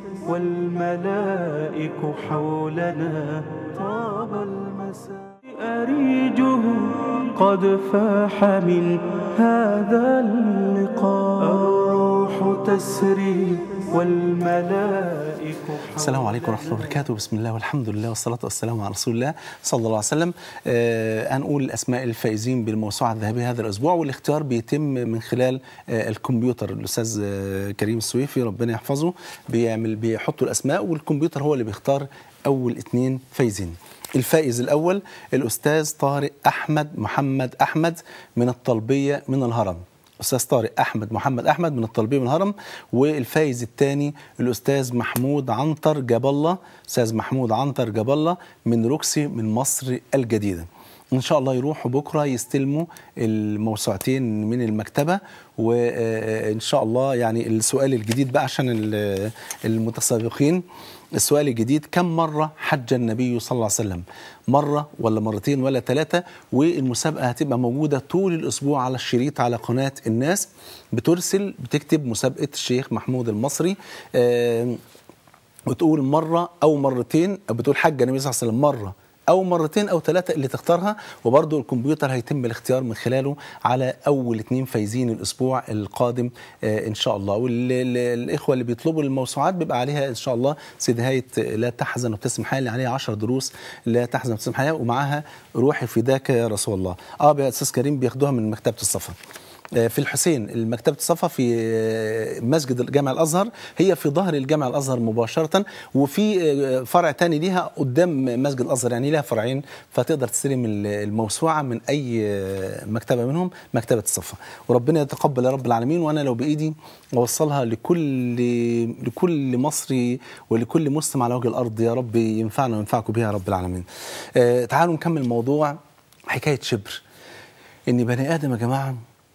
[SPEAKER 1] والملائك حولنا طاب المساء أريجه قد فاح من هذا اللقاء الروح تسري والملائك
[SPEAKER 2] السلام عليكم ورحمة الله وبركاته بسم الله والحمد لله والصلاة والسلام على رسول الله صلى الله عليه وسلم آه هنقول أسماء الفائزين بالموسوعة الذهبية هذا الأسبوع والاختيار بيتم من خلال آه الكمبيوتر الأستاذ آه كريم السويفي ربنا يحفظه بيعمل بيحطوا الأسماء والكمبيوتر هو اللي بيختار أول اثنين فايزين الفائز الأول الأستاذ طارق أحمد محمد أحمد من الطلبية من الهرم استاذ طارق احمد محمد احمد من الطلبيه من الهرم والفايز الثاني الاستاذ محمود عنتر جاب الله استاذ محمود عنتر جاب الله من روكسي من مصر الجديده ان شاء الله يروحوا بكره يستلموا الموسوعتين من المكتبه وان شاء الله يعني السؤال الجديد بقى عشان ال- المتسابقين السؤال الجديد كم مرة حج النبي صلى الله عليه وسلم مرة ولا مرتين ولا ثلاثة والمسابقة هتبقى موجودة طول الأسبوع على الشريط على قناة الناس بترسل بتكتب مسابقة الشيخ محمود المصري آه وتقول مرة أو مرتين أو بتقول حج النبي صلى الله عليه وسلم مرة أو مرتين أو ثلاثة اللي تختارها وبرضه الكمبيوتر هيتم الاختيار من خلاله على أول اثنين فايزين الأسبوع القادم آه إن شاء الله والإخوة اللي بيطلبوا الموسوعات بيبقى عليها إن شاء الله سدهاية لا تحزن وابتسم حياة اللي عليها 10 دروس لا تحزن وابتسم حياة ومعاها روحي فداك يا رسول الله اه يا أستاذ كريم بياخدوها من مكتبة الصفا في الحسين المكتبة الصفا في مسجد الجامع الأزهر هي في ظهر الجامع الأزهر مباشرة وفي فرع تاني ليها قدام مسجد الأزهر يعني لها فرعين فتقدر تستلم الموسوعة من أي مكتبة منهم مكتبة الصفا وربنا يتقبل يا رب العالمين وأنا لو بإيدي أوصلها لكل لكل مصري ولكل مسلم على وجه الأرض يا رب ينفعنا وينفعكم بها يا رب العالمين آه، تعالوا نكمل موضوع حكاية شبر إن بني آدم يا جماعة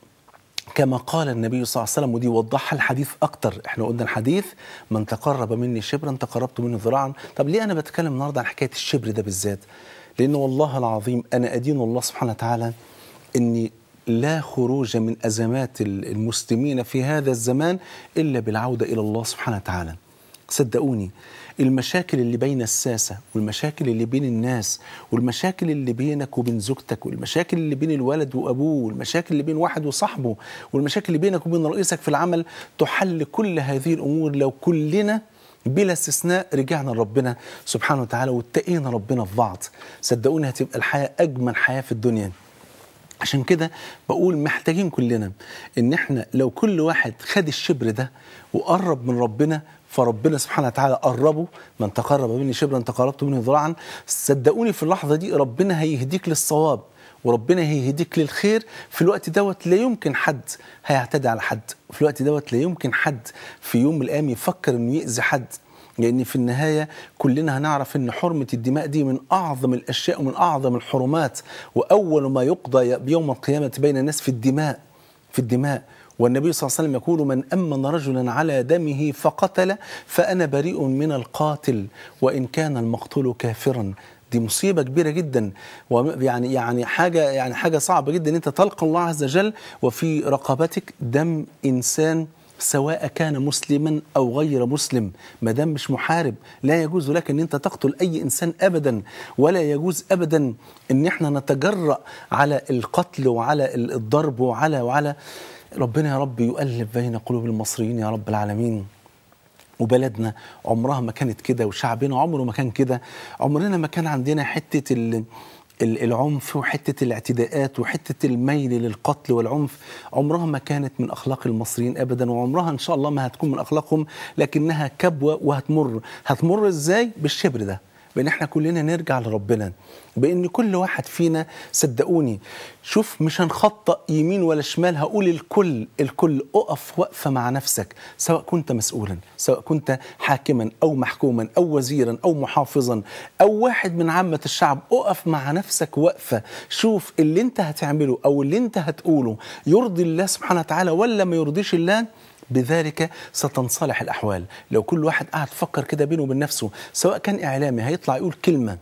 [SPEAKER 2] كما قال النبي صلى الله عليه وسلم ودي وضحها الحديث اكتر احنا قلنا الحديث من تقرب مني شبرا تقربت منه ذراعا طب ليه انا بتكلم النهارده عن حكايه الشبر ده بالذات لان والله العظيم انا ادين الله سبحانه وتعالى اني لا خروج من ازمات المسلمين في هذا الزمان الا بالعوده الى الله سبحانه وتعالى صدقوني المشاكل اللي بين الساسة والمشاكل اللي بين الناس والمشاكل اللي بينك وبين زوجتك والمشاكل اللي بين الولد وأبوه والمشاكل اللي بين واحد وصاحبه والمشاكل اللي بينك وبين رئيسك في العمل تحل كل هذه الأمور لو كلنا بلا استثناء رجعنا لربنا سبحانه وتعالى واتقينا ربنا في بعض صدقوني هتبقى الحياة أجمل حياة في الدنيا عشان كده بقول محتاجين كلنا ان احنا لو كل واحد خد الشبر ده وقرب من ربنا فربنا سبحانه وتعالى قربه من تقرب مني شبرا تقربت منه ذراعا صدقوني في اللحظه دي ربنا هيهديك للصواب وربنا هيهديك للخير في الوقت دوت لا يمكن حد هيعتدي على حد في الوقت دوت لا يمكن حد في يوم من الايام يفكر انه يأذي حد لان في النهايه كلنا هنعرف ان حرمه الدماء دي من اعظم الاشياء ومن اعظم الحرمات واول ما يقضى يوم القيامه بين الناس في الدماء في الدماء والنبي صلى الله عليه وسلم يقول من أمن رجلا على دمه فقتل فأنا بريء من القاتل وإن كان المقتول كافرا دي مصيبة كبيرة جدا ويعني يعني حاجة يعني حاجة صعبة جدا ان انت تلقى الله عز وجل وفي رقبتك دم انسان سواء كان مسلما او غير مسلم ما دام مش محارب لا يجوز لك ان انت تقتل اي انسان ابدا ولا يجوز ابدا ان احنا نتجرأ على القتل وعلى الضرب وعلى وعلى ربنا يا رب يؤلف بين قلوب المصريين يا رب العالمين وبلدنا عمرها ما كانت كده وشعبنا عمره ما كان كده عمرنا ما كان عندنا حتة ال ال- العنف وحتة الاعتداءات وحتة الميل للقتل والعنف عمرها ما كانت من أخلاق المصريين أبدا وعمرها إن شاء الله ما هتكون من أخلاقهم لكنها كبوة وهتمر هتمر إزاي بالشبر ده بان احنا كلنا نرجع لربنا بان كل واحد فينا صدقوني شوف مش هنخطأ يمين ولا شمال هقول الكل الكل اقف وقفه مع نفسك سواء كنت مسؤولا سواء كنت حاكما او محكوما او وزيرا او محافظا او واحد من عامه الشعب اقف مع نفسك وقفه شوف اللي انت هتعمله او اللي انت هتقوله يرضي الله سبحانه وتعالى ولا ما يرضيش الله بذلك ستنصلح الأحوال لو كل واحد قاعد فكر كده بينه وبين نفسه سواء كان إعلامي هيطلع يقول كلمة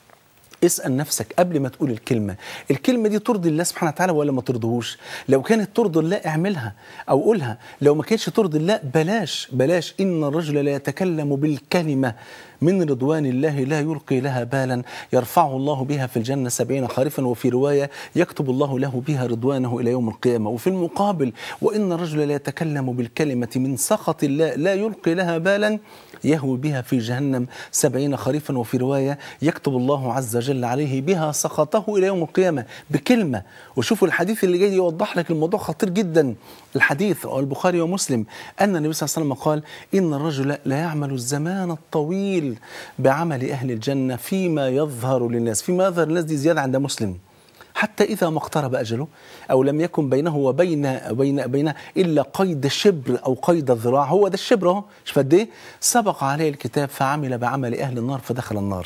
[SPEAKER 2] اسأل نفسك قبل ما تقول الكلمة الكلمة دي ترضي الله سبحانه وتعالى ولا ما ترضيهوش لو كانت ترضي الله اعملها أو قولها لو ما كانتش ترضي الله بلاش بلاش إن الرجل لا يتكلم بالكلمة من رضوان الله لا يلقي لها بالا يرفعه الله بها في الجنة سبعين خارفا وفي رواية يكتب الله له بها رضوانه إلى يوم القيامة وفي المقابل وإن الرجل لا يتكلم بالكلمة من سخط الله لا يلقي لها بالا يهوي بها في جهنم سبعين خريفا وفي رواية يكتب الله عز وجل عليه بها سخطه إلى يوم القيامة بكلمة وشوفوا الحديث اللي جاي يوضح لك الموضوع خطير جدا الحديث رواه البخاري ومسلم أن النبي صلى الله عليه وسلم قال إن الرجل لا يعمل الزمان الطويل بعمل أهل الجنة فيما يظهر للناس فيما يظهر للناس دي زيادة عند مسلم حتى إذا ما اقترب أجله أو لم يكن بينه وبين بين بين إلا قيد شبر أو قيد ذراع هو ده الشبر أهو شوف قد إيه سبق عليه الكتاب فعمل بعمل أهل النار فدخل النار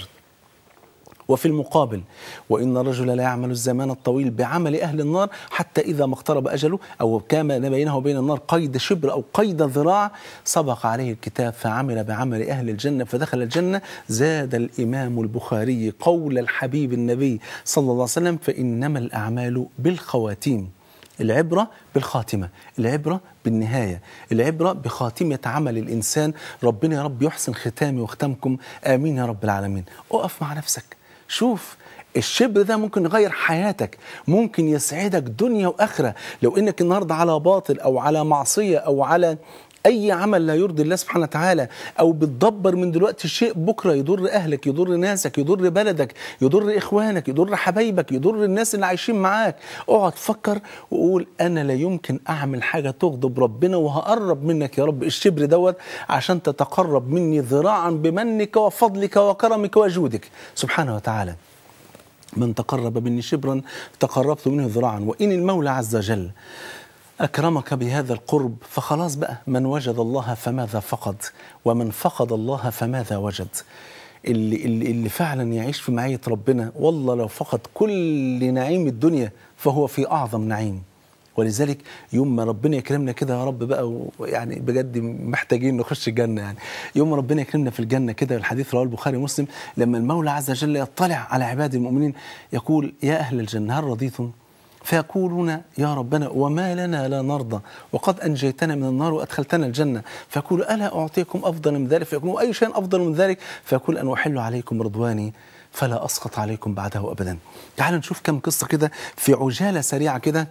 [SPEAKER 2] وفي المقابل وإن الرجل لا يعمل الزمان الطويل بعمل أهل النار حتى إذا ما اقترب أجله أو كان بينه وبين النار قيد شبر أو قيد ذراع سبق عليه الكتاب فعمل بعمل أهل الجنة فدخل الجنة زاد الإمام البخاري قول الحبيب النبي صلى الله عليه وسلم فإنما الأعمال بالخواتيم العبرة بالخاتمة العبرة بالنهاية العبرة بخاتمة عمل الإنسان ربنا يا رب يحسن ختامي وختامكم آمين يا رب العالمين أقف مع نفسك شوف الشبر ده ممكن يغير حياتك ممكن يسعدك دنيا وآخرة لو إنك النهاردة على باطل أو على معصية أو على أي عمل لا يرضي الله سبحانه وتعالى أو بتدبر من دلوقتي شيء بكرة يضر أهلك يضر ناسك يضر بلدك يضر إخوانك يضر حبايبك يضر الناس اللي عايشين معاك اقعد فكر وقول أنا لا يمكن أعمل حاجة تغضب ربنا وهقرب منك يا رب الشبر دوت عشان تتقرب مني ذراعا بمنك وفضلك وكرمك وجودك سبحانه وتعالى من تقرب مني شبرا تقربت منه ذراعا وإن المولى عز وجل أكرمك بهذا القرب فخلاص بقى من وجد الله فماذا فقد ومن فقد الله فماذا وجد اللي, اللي, اللي فعلا يعيش في معية ربنا والله لو فقد كل نعيم الدنيا فهو في أعظم نعيم ولذلك يوم ما ربنا يكرمنا كده يا رب بقى يعني بجد محتاجين نخش الجنه يعني يوم ما ربنا يكرمنا في الجنه كده الحديث رواه البخاري ومسلم لما المولى عز وجل يطلع على عباد المؤمنين يقول يا اهل الجنه هل رضيتم؟ فيقولون يا ربنا وما لنا لا نرضى وقد انجيتنا من النار وادخلتنا الجنه فيقول الا اعطيكم افضل من ذلك فيقول اي شيء افضل من ذلك فيقول ان احل عليكم رضواني فلا اسقط عليكم بعده ابدا. تعالوا نشوف كم قصه كده في عجاله سريعه كده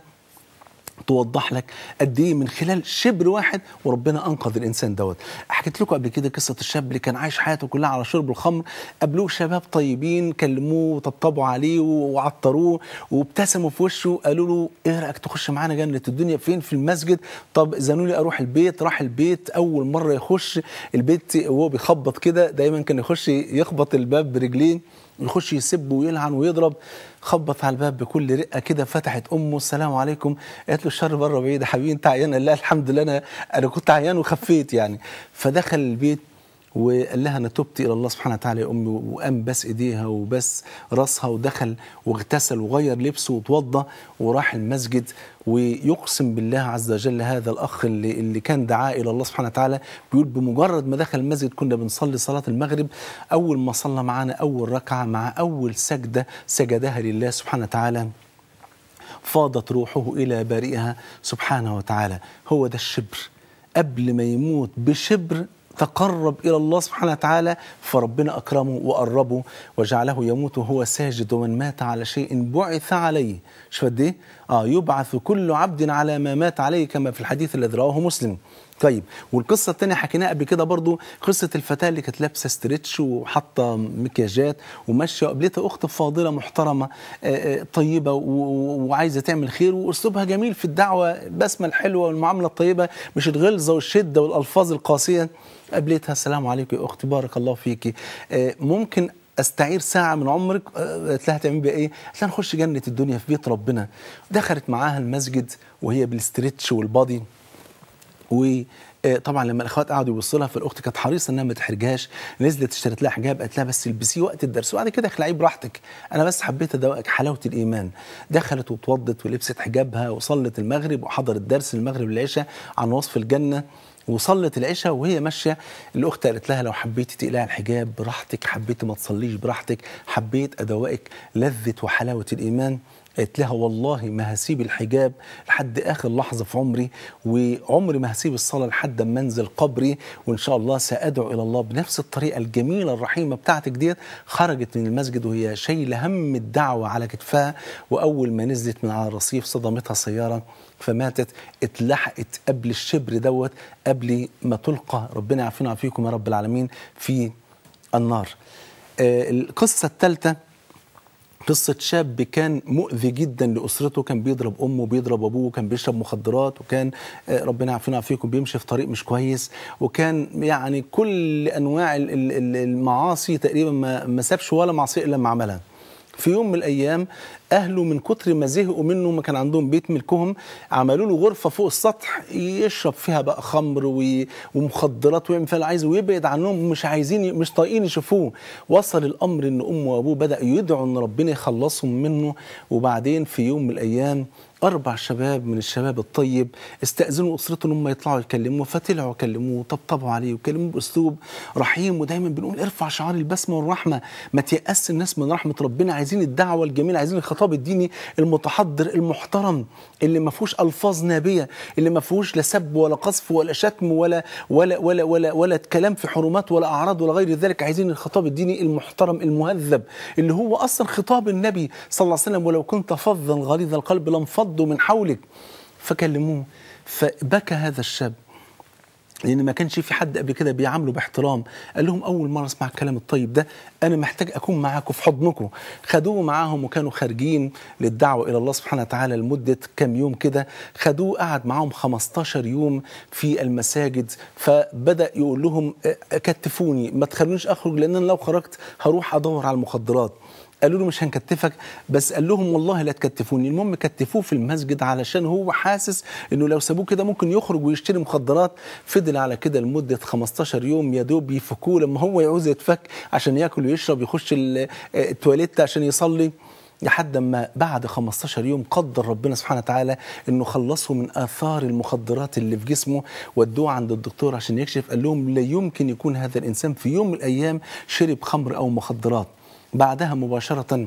[SPEAKER 2] توضح لك قد ايه من خلال شبر واحد وربنا انقذ الانسان دوت حكيت لكم قبل كده قصه الشاب اللي كان عايش حياته كلها على شرب الخمر قابلوه شباب طيبين كلموه وطبطبوا عليه وعطروه وابتسموا في وشه قالوا له ايه رايك تخش معانا جنه الدنيا فين في المسجد طب زنوا لي اروح البيت راح البيت اول مره يخش البيت وهو بيخبط كده دايما كان يخش يخبط الباب برجليه يخش يسب ويلعن ويضرب خبط على الباب بكل رقه كده فتحت امه السلام عليكم قالت له الشر بره بعيد يا حبيبي انت عيان قال لها الحمد لله انا انا كنت عيان وخفيت يعني فدخل البيت وقال لها انا تبت الى الله سبحانه وتعالى يا امي وقام بس ايديها وبس راسها ودخل واغتسل وغير لبسه وتوضى وراح المسجد ويقسم بالله عز وجل هذا الاخ اللي, اللي كان دعاه الى الله سبحانه وتعالى بيقول بمجرد ما دخل المسجد كنا بنصلي صلاه المغرب اول ما صلى معانا اول ركعه مع اول سجده سجدها لله سبحانه وتعالى فاضت روحه الى بارئها سبحانه وتعالى هو ده الشبر قبل ما يموت بشبر تقرب إلى الله سبحانه وتعالى فربنا أكرمه وقربه وجعله يموت وهو ساجد ومن مات على شيء بعث عليه شوف قد إيه؟ اه يبعث كل عبد على ما مات عليه كما في الحديث الذي رواه مسلم طيب والقصه الثانيه حكيناها قبل كده برضو قصه الفتاه اللي كانت لابسه ستريتش وحاطه مكياجات وماشيه وقابلتها اخت فاضله محترمه آه، آه، طيبه و- و- وعايزه تعمل خير واسلوبها جميل في الدعوه البسمه الحلوه والمعامله الطيبه مش الغلظه والشده والالفاظ القاسيه قابلتها السلام عليكم يا اختي بارك الله فيكي آه، ممكن استعير ساعه من عمرك آه، قالت لها هتعملي بيها ايه؟ قالت لها نخش جنه الدنيا في بيت ربنا دخلت معاها المسجد وهي بالستريتش والبادي وطبعا لما الاخوات قعدوا يبصوا لها فالاخت كانت حريصه انها ما تحرجهاش نزلت اشترت لها حجاب قالت لها بس البسيه وقت الدرس وبعد كده اخلعيه براحتك انا بس حبيت ادوقك حلاوه الايمان دخلت واتوضت ولبست حجابها وصلت المغرب وحضرت درس المغرب العشاء عن وصف الجنه وصلت العشاء وهي ماشيه الاخت قالت لها لو حبيتي تقلعي الحجاب براحتك حبيتي ما تصليش براحتك حبيت ادوقك لذه وحلاوه الايمان قالت لها والله ما هسيب الحجاب لحد اخر لحظه في عمري وعمري ما هسيب الصلاه لحد ما انزل قبري وان شاء الله سادعو الى الله بنفس الطريقه الجميله الرحيمه بتاعتك ديت خرجت من المسجد وهي شايله هم الدعوه على كتفها واول ما نزلت من على الرصيف صدمتها سياره فماتت اتلحقت قبل الشبر دوت قبل ما تلقى ربنا يعافينا ويعافيكم يا رب العالمين في النار آه القصه الثالثه قصة شاب كان مؤذي جدا لأسرته كان بيضرب أمه بيضرب أبوه كان بيشرب مخدرات وكان آه، ربنا يعافينا ويعافيكم بيمشي في طريق مش كويس وكان يعني كل أنواع ال- ال- ال- المعاصي تقريبا ما ما سابش ولا معصية إلا لما عملها في يوم من الايام اهله من كتر ما زهقوا منه ما كان عندهم بيت ملكهم عملوا له غرفه فوق السطح يشرب فيها بقى خمر وي- ومخدرات ويعمل فيها اللي عايزه ويبعد عنهم مش عايزين مش طايقين يشوفوه وصل الامر ان امه وابوه بداوا يدعوا ان ربنا يخلصهم منه وبعدين في يوم من الايام اربع شباب من الشباب الطيب استاذنوا اسرته ان هم يطلعوا يكلموه فطلعوا كلموه وطبطبوا عليه وكلموه باسلوب رحيم ودايما بنقول ارفع شعار البسمه والرحمه ما تيأس الناس من رحمه ربنا عايزين الدعوه الجميله عايزين الخطاب الديني المتحضر المحترم اللي ما فيهوش الفاظ نابيه اللي ما فيهوش لا سب ولا قذف ولا شتم ولا ولا ولا ولا ولا كلام في حرمات ولا اعراض ولا غير ذلك عايزين الخطاب الديني المحترم المهذب اللي هو اصلا خطاب النبي صلى الله عليه وسلم ولو كنت فظا غليظ القلب لانفضوا من حولك فكلموه فبكى هذا الشاب لان ما كانش في حد قبل كده بيعامله باحترام قال لهم اول مره اسمع الكلام الطيب ده انا محتاج اكون معاكم في حضنكم خدوه معاهم وكانوا خارجين للدعوه الى الله سبحانه وتعالى لمده كام يوم كده خدوه قعد معاهم 15 يوم في المساجد فبدا يقول لهم "أه، كتفوني ما تخلونيش اخرج لان انا لو خرجت هروح ادور على المخدرات قالوا له مش هنكتفك بس قال لهم والله لا تكتفوني المهم كتفوه في المسجد علشان هو حاسس انه لو سابوه كده ممكن يخرج ويشتري مخدرات فضل على كده لمده 15 يوم يا دوب يفكوه لما هو يعوز يتفك عشان ياكل ويشرب يخش ال- آه، التواليت عشان يصلي لحد ما بعد 15 يوم قدر ربنا سبحانه وتعالى انه خلصه من اثار المخدرات اللي في جسمه ودوه عند الدكتور عشان يكشف قال لهم لا يمكن يكون هذا الانسان في يوم من الايام شرب خمر او مخدرات بعدها مباشره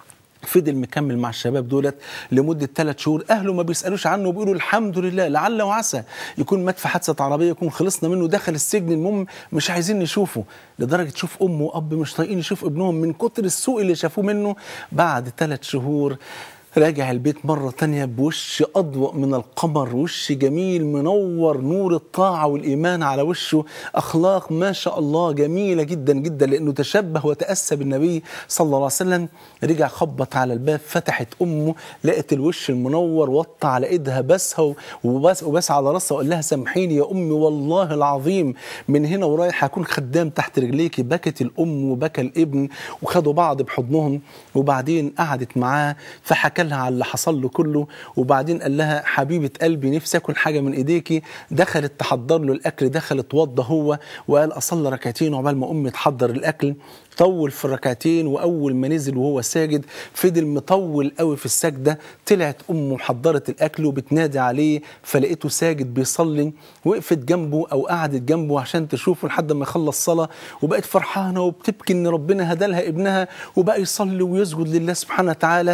[SPEAKER 2] فضل مكمل مع الشباب دولت لمده ثلاث شهور اهله ما بيسالوش عنه وبيقولوا الحمد لله لعل وعسى يكون مات في حادثه عربيه يكون خلصنا منه دخل السجن المهم مش عايزين نشوفه لدرجه تشوف ام واب مش طايقين يشوف ابنهم من كتر السوء اللي شافوه منه بعد ثلاث شهور راجع البيت مرة تانية بوش أضوأ من القمر وش جميل منور نور الطاعة والإيمان على وشه أخلاق ما شاء الله جميلة جدا جدا لأنه تشبه وتأسى بالنبي صلى الله عليه وسلم رجع خبط على الباب فتحت أمه لقت الوش المنور وطى على إيدها بسها وبس, وبس على راسها وقال لها سامحيني يا أمي والله العظيم من هنا ورايح هكون خدام تحت رجليكي بكت الأم وبكى الابن وخدوا بعض بحضنهم وبعدين قعدت معاه فحكى لها على اللي حصل له كله وبعدين قال لها حبيبه قلبي نفسي اكل حاجه من ايديكي دخلت تحضر له الاكل دخل اتوضى هو وقال اصلي ركعتين عقبال ما امي تحضر الاكل طول في الركعتين واول ما نزل وهو ساجد فضل مطول قوي في السجده طلعت امه محضره الاكل وبتنادي عليه فلقيته ساجد بيصلي وقفت جنبه او قعدت جنبه عشان تشوفه لحد ما يخلص صلاه وبقت فرحانه وبتبكي ان ربنا هدى لها ابنها وبقى يصلي ويسجد لله سبحانه وتعالى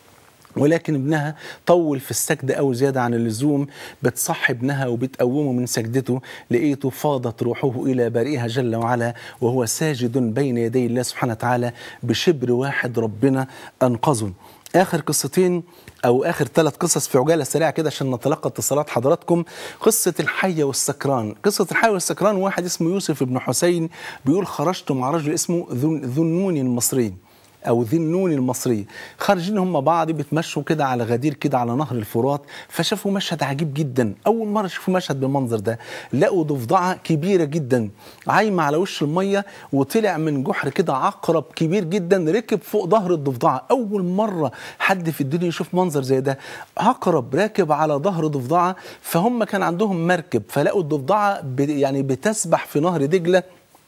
[SPEAKER 2] ولكن ابنها طول في السجدة أو زيادة عن اللزوم بتصحي ابنها وبتقومه من سجدته لقيته فاضت روحه إلى بارئها جل وعلا وهو ساجد بين يدي الله سبحانه وتعالى بشبر واحد ربنا أنقذه آخر قصتين او اخر ثلاث قصص في عجاله سريعه كده عشان نتلقى اتصالات حضراتكم قصه الحيه والسكران قصه الحيه والسكران واحد اسمه يوسف بن حسين بيقول خرجت مع رجل اسمه ذو ذو النون المصري او ذي النون المصري خارجين هم بعض بيتمشوا كده على غدير كده على نهر الفرات فشافوا مشهد عجيب جدا اول مره شافوا مشهد بالمنظر ده لقوا ضفدعه كبيره جدا عايمه على وش الميه وطلع من جحر كده عقرب كبير جدا ركب فوق ظهر الضفدعه اول مره حد في الدنيا يشوف منظر زي ده عقرب راكب على ظهر ضفدعه فهم كان عندهم مركب فلقوا الضفدعه ب- يعني بتسبح في نهر دجله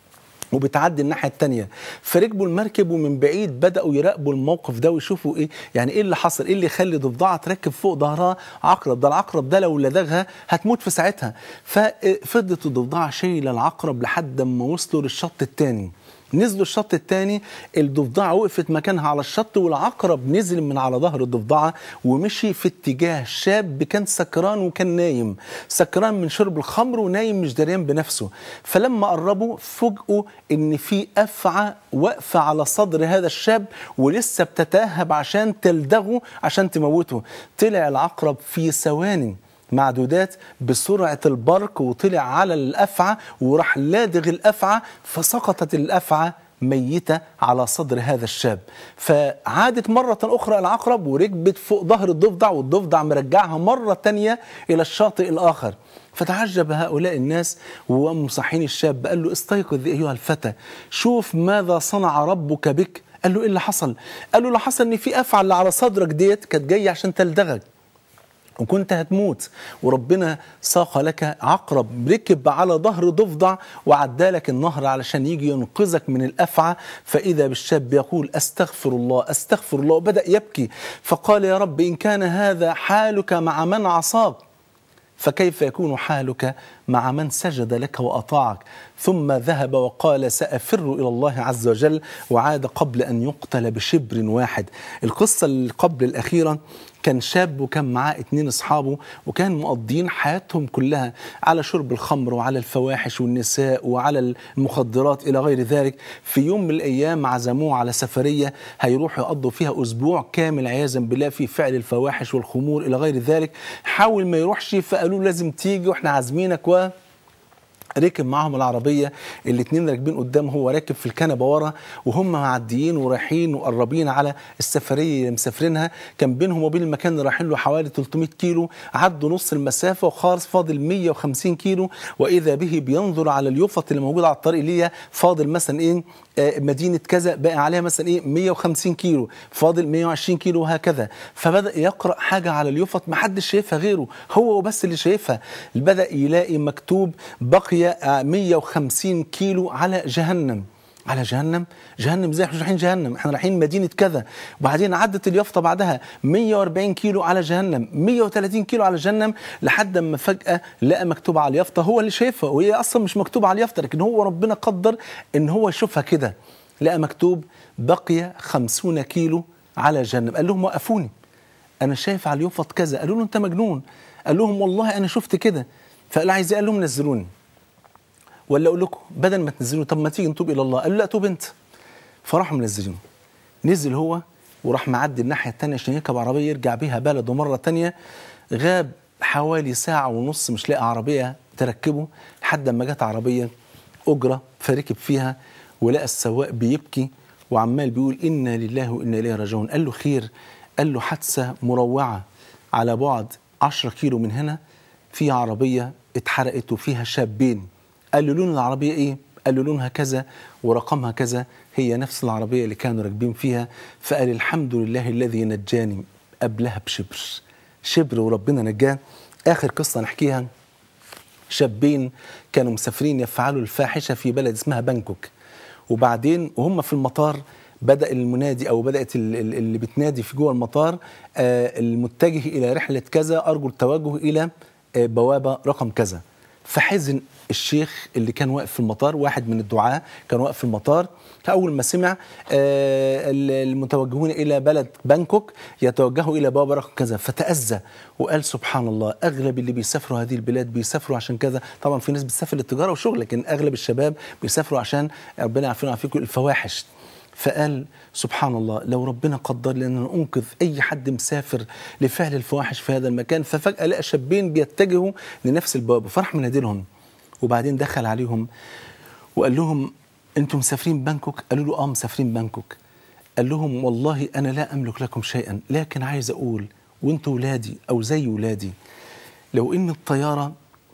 [SPEAKER 2] وبتعدي الناحيه الثانيه فركبوا المركب ومن بعيد بداوا يراقبوا الموقف ده ويشوفوا ايه يعني ايه اللي حصل ايه اللي يخلي ضفدعه تركب فوق ظهرها عقرب ده العقرب ده لو لدغها هتموت في ساعتها ففضلت الضفدعه شايله العقرب لحد ما وصلوا للشط الثاني نزلوا الشط الثاني الضفدعه وقفت مكانها على الشط والعقرب نزل من على ظهر الضفدعه ومشي في اتجاه شاب كان سكران وكان نايم سكران من شرب الخمر ونايم مش دريان بنفسه فلما قربوا فوجئوا ان في افعى واقفه على صدر هذا الشاب ولسه بتتاهب عشان تلدغه عشان تموته طلع العقرب في ثواني معدودات بسرعة البرق وطلع على الأفعى وراح لادغ الأفعى فسقطت الأفعى ميتة على صدر هذا الشاب فعادت مرة أخرى العقرب وركبت فوق ظهر الضفدع والضفدع مرجعها مرة تانية إلى الشاطئ الآخر فتعجب هؤلاء الناس وقاموا صاحين الشاب قال له استيقظ أيها الفتى شوف ماذا صنع ربك بك قال له إيه اللي حصل قال له اللي حصل إن في أفعى اللي على صدرك ديت كانت جاية عشان تلدغك وكنت هتموت وربنا ساق لك عقرب ركب على ظهر ضفدع وعدالك النهر علشان يجي ينقذك من الافعى فاذا بالشاب يقول استغفر الله استغفر الله وبدا يبكي فقال يا رب ان كان هذا حالك مع من عصاك فكيف يكون حالك مع من سجد لك واطاعك ثم ذهب وقال سافر الى الله عز وجل وعاد قبل ان يقتل بشبر واحد القصه اللي قبل الاخيره كان شاب وكان معاه اتنين اصحابه وكان مقضين حياتهم كلها على شرب الخمر وعلى الفواحش والنساء وعلى المخدرات الى غير ذلك في يوم من الايام عزموه على سفريه هيروحوا يقضوا فيها اسبوع كامل عياذا بالله في فعل الفواحش والخمور الى غير ذلك حاول ما يروحش فقالوا له لازم تيجي واحنا عازمينك و ركب معاهم العربية الاتنين راكبين قدام هو راكب في الكنبة ورا وهم معديين ورايحين وقربين على السفرية اللي مسافرينها كان بينهم وبين المكان اللي رايحين له حوالي 300 كيلو عدوا نص المسافة وخالص فاضل 150 كيلو وإذا به بينظر على اليوفط اللي موجودة على الطريق اللي هي فاضل مثلا إيه آه، مدينة كذا باقي عليها مثلا إيه 150 كيلو فاضل 120 كيلو وهكذا فبدأ يقرأ حاجة على اليوفط ما حدش شايفها غيره هو وبس اللي شايفها بدأ يلاقي مكتوب بقي آه، 150 كيلو على جهنم على جهنم جهنم ازاي احنا مش رايحين جهنم احنا رايحين مدينه كذا وبعدين عدت اليافطه بعدها 140 كيلو على جهنم 130 كيلو على جهنم لحد ما فجاه لقى مكتوب على اليافطه هو اللي شايفها وهي اصلا مش مكتوب على اليافطه لكن هو ربنا قدر ان هو يشوفها كده لقى مكتوب بقي 50 كيلو على جهنم قال لهم وقفوني انا شايف على اليافط كذا قالوا له انت مجنون قال لهم والله انا شفت كده فقال عايز إيه؟ قال لهم نزلوني ولا اقول لكم بدل ما تنزلوا طب ما تيجي نتوب الى الله قالوا لا توب انت فراحوا منزلينه نزل هو وراح معدي الناحيه الثانيه عشان يركب عربيه يرجع بيها بلده مره ثانيه غاب حوالي ساعه ونص مش لاقي عربيه تركبه لحد ما جت عربيه اجره فركب فيها ولقى السواق بيبكي وعمال بيقول انا لله وانا اليه راجعون قال له خير قال له حادثه مروعه على بعد 10 كيلو من هنا في عربيه اتحرقت وفيها شابين قال له لون العربية إيه؟ قال له لونها كذا ورقمها كذا هي نفس العربية اللي كانوا راكبين فيها فقال الحمد لله الذي نجاني قبلها بشبر شبر وربنا نجاه آخر قصة نحكيها شابين كانوا مسافرين يفعلوا الفاحشة في بلد اسمها بانكوك وبعدين وهم في المطار بدأ المنادي أو بدأت ال- ال- اللي بتنادي في جوه المطار آه، المتجه إلى رحلة كذا أرجو التوجه إلى آه، بوابة رقم كذا فحزن الشيخ اللي كان واقف في المطار واحد من الدعاة كان واقف في المطار فأول ما سمع آه، ال- المتوجهون إلى بلد بانكوك يتوجهوا إلى بوابة رقم كذا فتأذى وقال سبحان الله أغلب اللي بيسافروا هذه البلاد بيسافروا عشان كذا طبعا في ناس بتسافر للتجارة والشغل لكن أغلب الشباب بيسافروا عشان ربنا يعافينا ويعافيكم الفواحش فقال سبحان الله لو ربنا قدر لي ان أنا انقذ اي حد مسافر لفعل الفواحش في هذا المكان ففجاه لقى شابين بيتجهوا لنفس الباب فراح منادي لهم وبعدين دخل عليهم وقال لهم انتم مسافرين بانكوك قالوا له اه مسافرين بانكوك قال لهم والله انا لا املك لكم شيئا لكن عايز اقول وانتوا ولادي او زي ولادي لو ان الطياره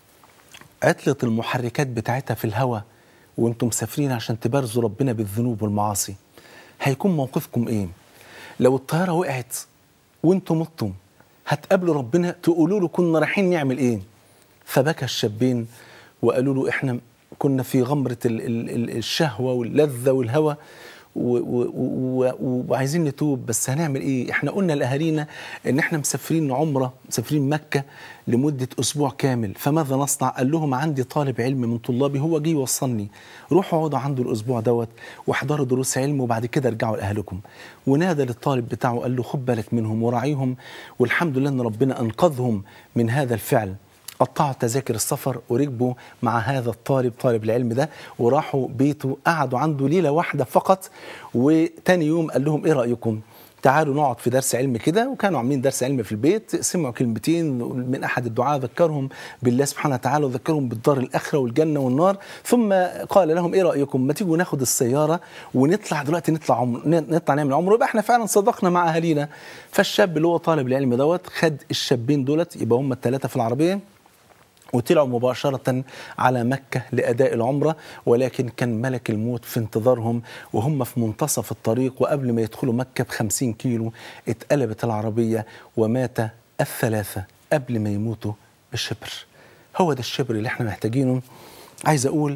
[SPEAKER 2] عطلت المحركات بتاعتها في الهواء وانتم مسافرين عشان تبارزوا ربنا بالذنوب والمعاصي هيكون موقفكم ايه لو الطياره وقعت وانتم متم هتقابلوا ربنا تقولوا له كنا رايحين نعمل ايه فبكى الشابين وقالوا له احنا كنا في غمرة ال- ال- ال- الشهوة واللذة والهوى و- و- و- وعايزين نتوب بس هنعمل ايه احنا قلنا لاهالينا ان احنا مسافرين عمره مسافرين مكه لمده اسبوع كامل فماذا نصنع قال لهم عندي طالب علم من طلابي هو جه يوصلني روحوا اقعدوا عنده الاسبوع دوت واحضروا دروس علم وبعد كده ارجعوا لاهلكم ونادى للطالب بتاعه قال له خد بالك منهم وراعيهم والحمد لله ان ربنا انقذهم من هذا الفعل قطعوا تذاكر السفر وركبوا مع هذا الطالب طالب العلم ده وراحوا بيته قعدوا عنده ليلة واحدة فقط وتاني يوم قال لهم ايه رأيكم تعالوا نقعد في درس علم كده وكانوا عاملين درس علم في البيت سمعوا كلمتين من احد الدعاء ذكرهم بالله سبحانه وتعالى وذكرهم بالدار الاخره والجنه والنار ثم قال لهم ايه رايكم ما تيجوا ناخد السياره ونطلع دلوقتي نطلع عمر نطلع نعمل عمره يبقى احنا فعلا صدقنا مع اهالينا فالشاب اللي هو طالب العلم دوت خد الشابين دولت يبقى هم الثلاثه في العربيه وطلعوا مباشرة على مكة لأداء العمرة ولكن كان ملك الموت في انتظارهم وهم في منتصف الطريق وقبل ما يدخلوا مكة بخمسين كيلو اتقلبت العربية ومات الثلاثة قبل ما يموتوا بالشبر هو ده الشبر اللي احنا محتاجينه عايز أقول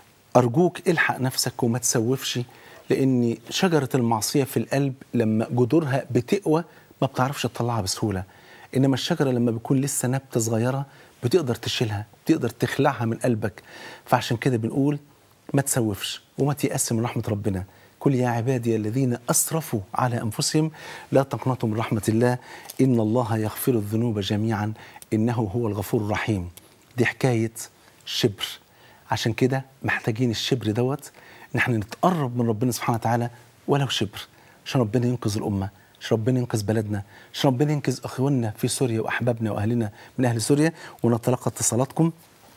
[SPEAKER 2] أرجوك الحق نفسك وما تسوفش لأن شجرة المعصية في القلب لما جذورها بتقوى ما بتعرفش تطلعها بسهولة إنما الشجرة لما بيكون لسه نبتة صغيرة بتقدر تشيلها بتقدر تخلعها من قلبك فعشان كده بنقول ما تسوفش وما تيأس من رحمة ربنا كل يا عبادي الذين أسرفوا على أنفسهم لا تقنطوا من رحمة الله إن الله يغفر الذنوب جميعا إنه هو الغفور الرحيم دي حكاية شبر عشان كده محتاجين الشبر دوت ان احنا نتقرب من ربنا سبحانه وتعالى ولو شبر عشان ربنا ينقذ الامه عشان ربنا ينقذ بلدنا عشان ربنا ينقذ اخواننا في سوريا واحبابنا واهلنا من اهل سوريا ونتلقى اتصالاتكم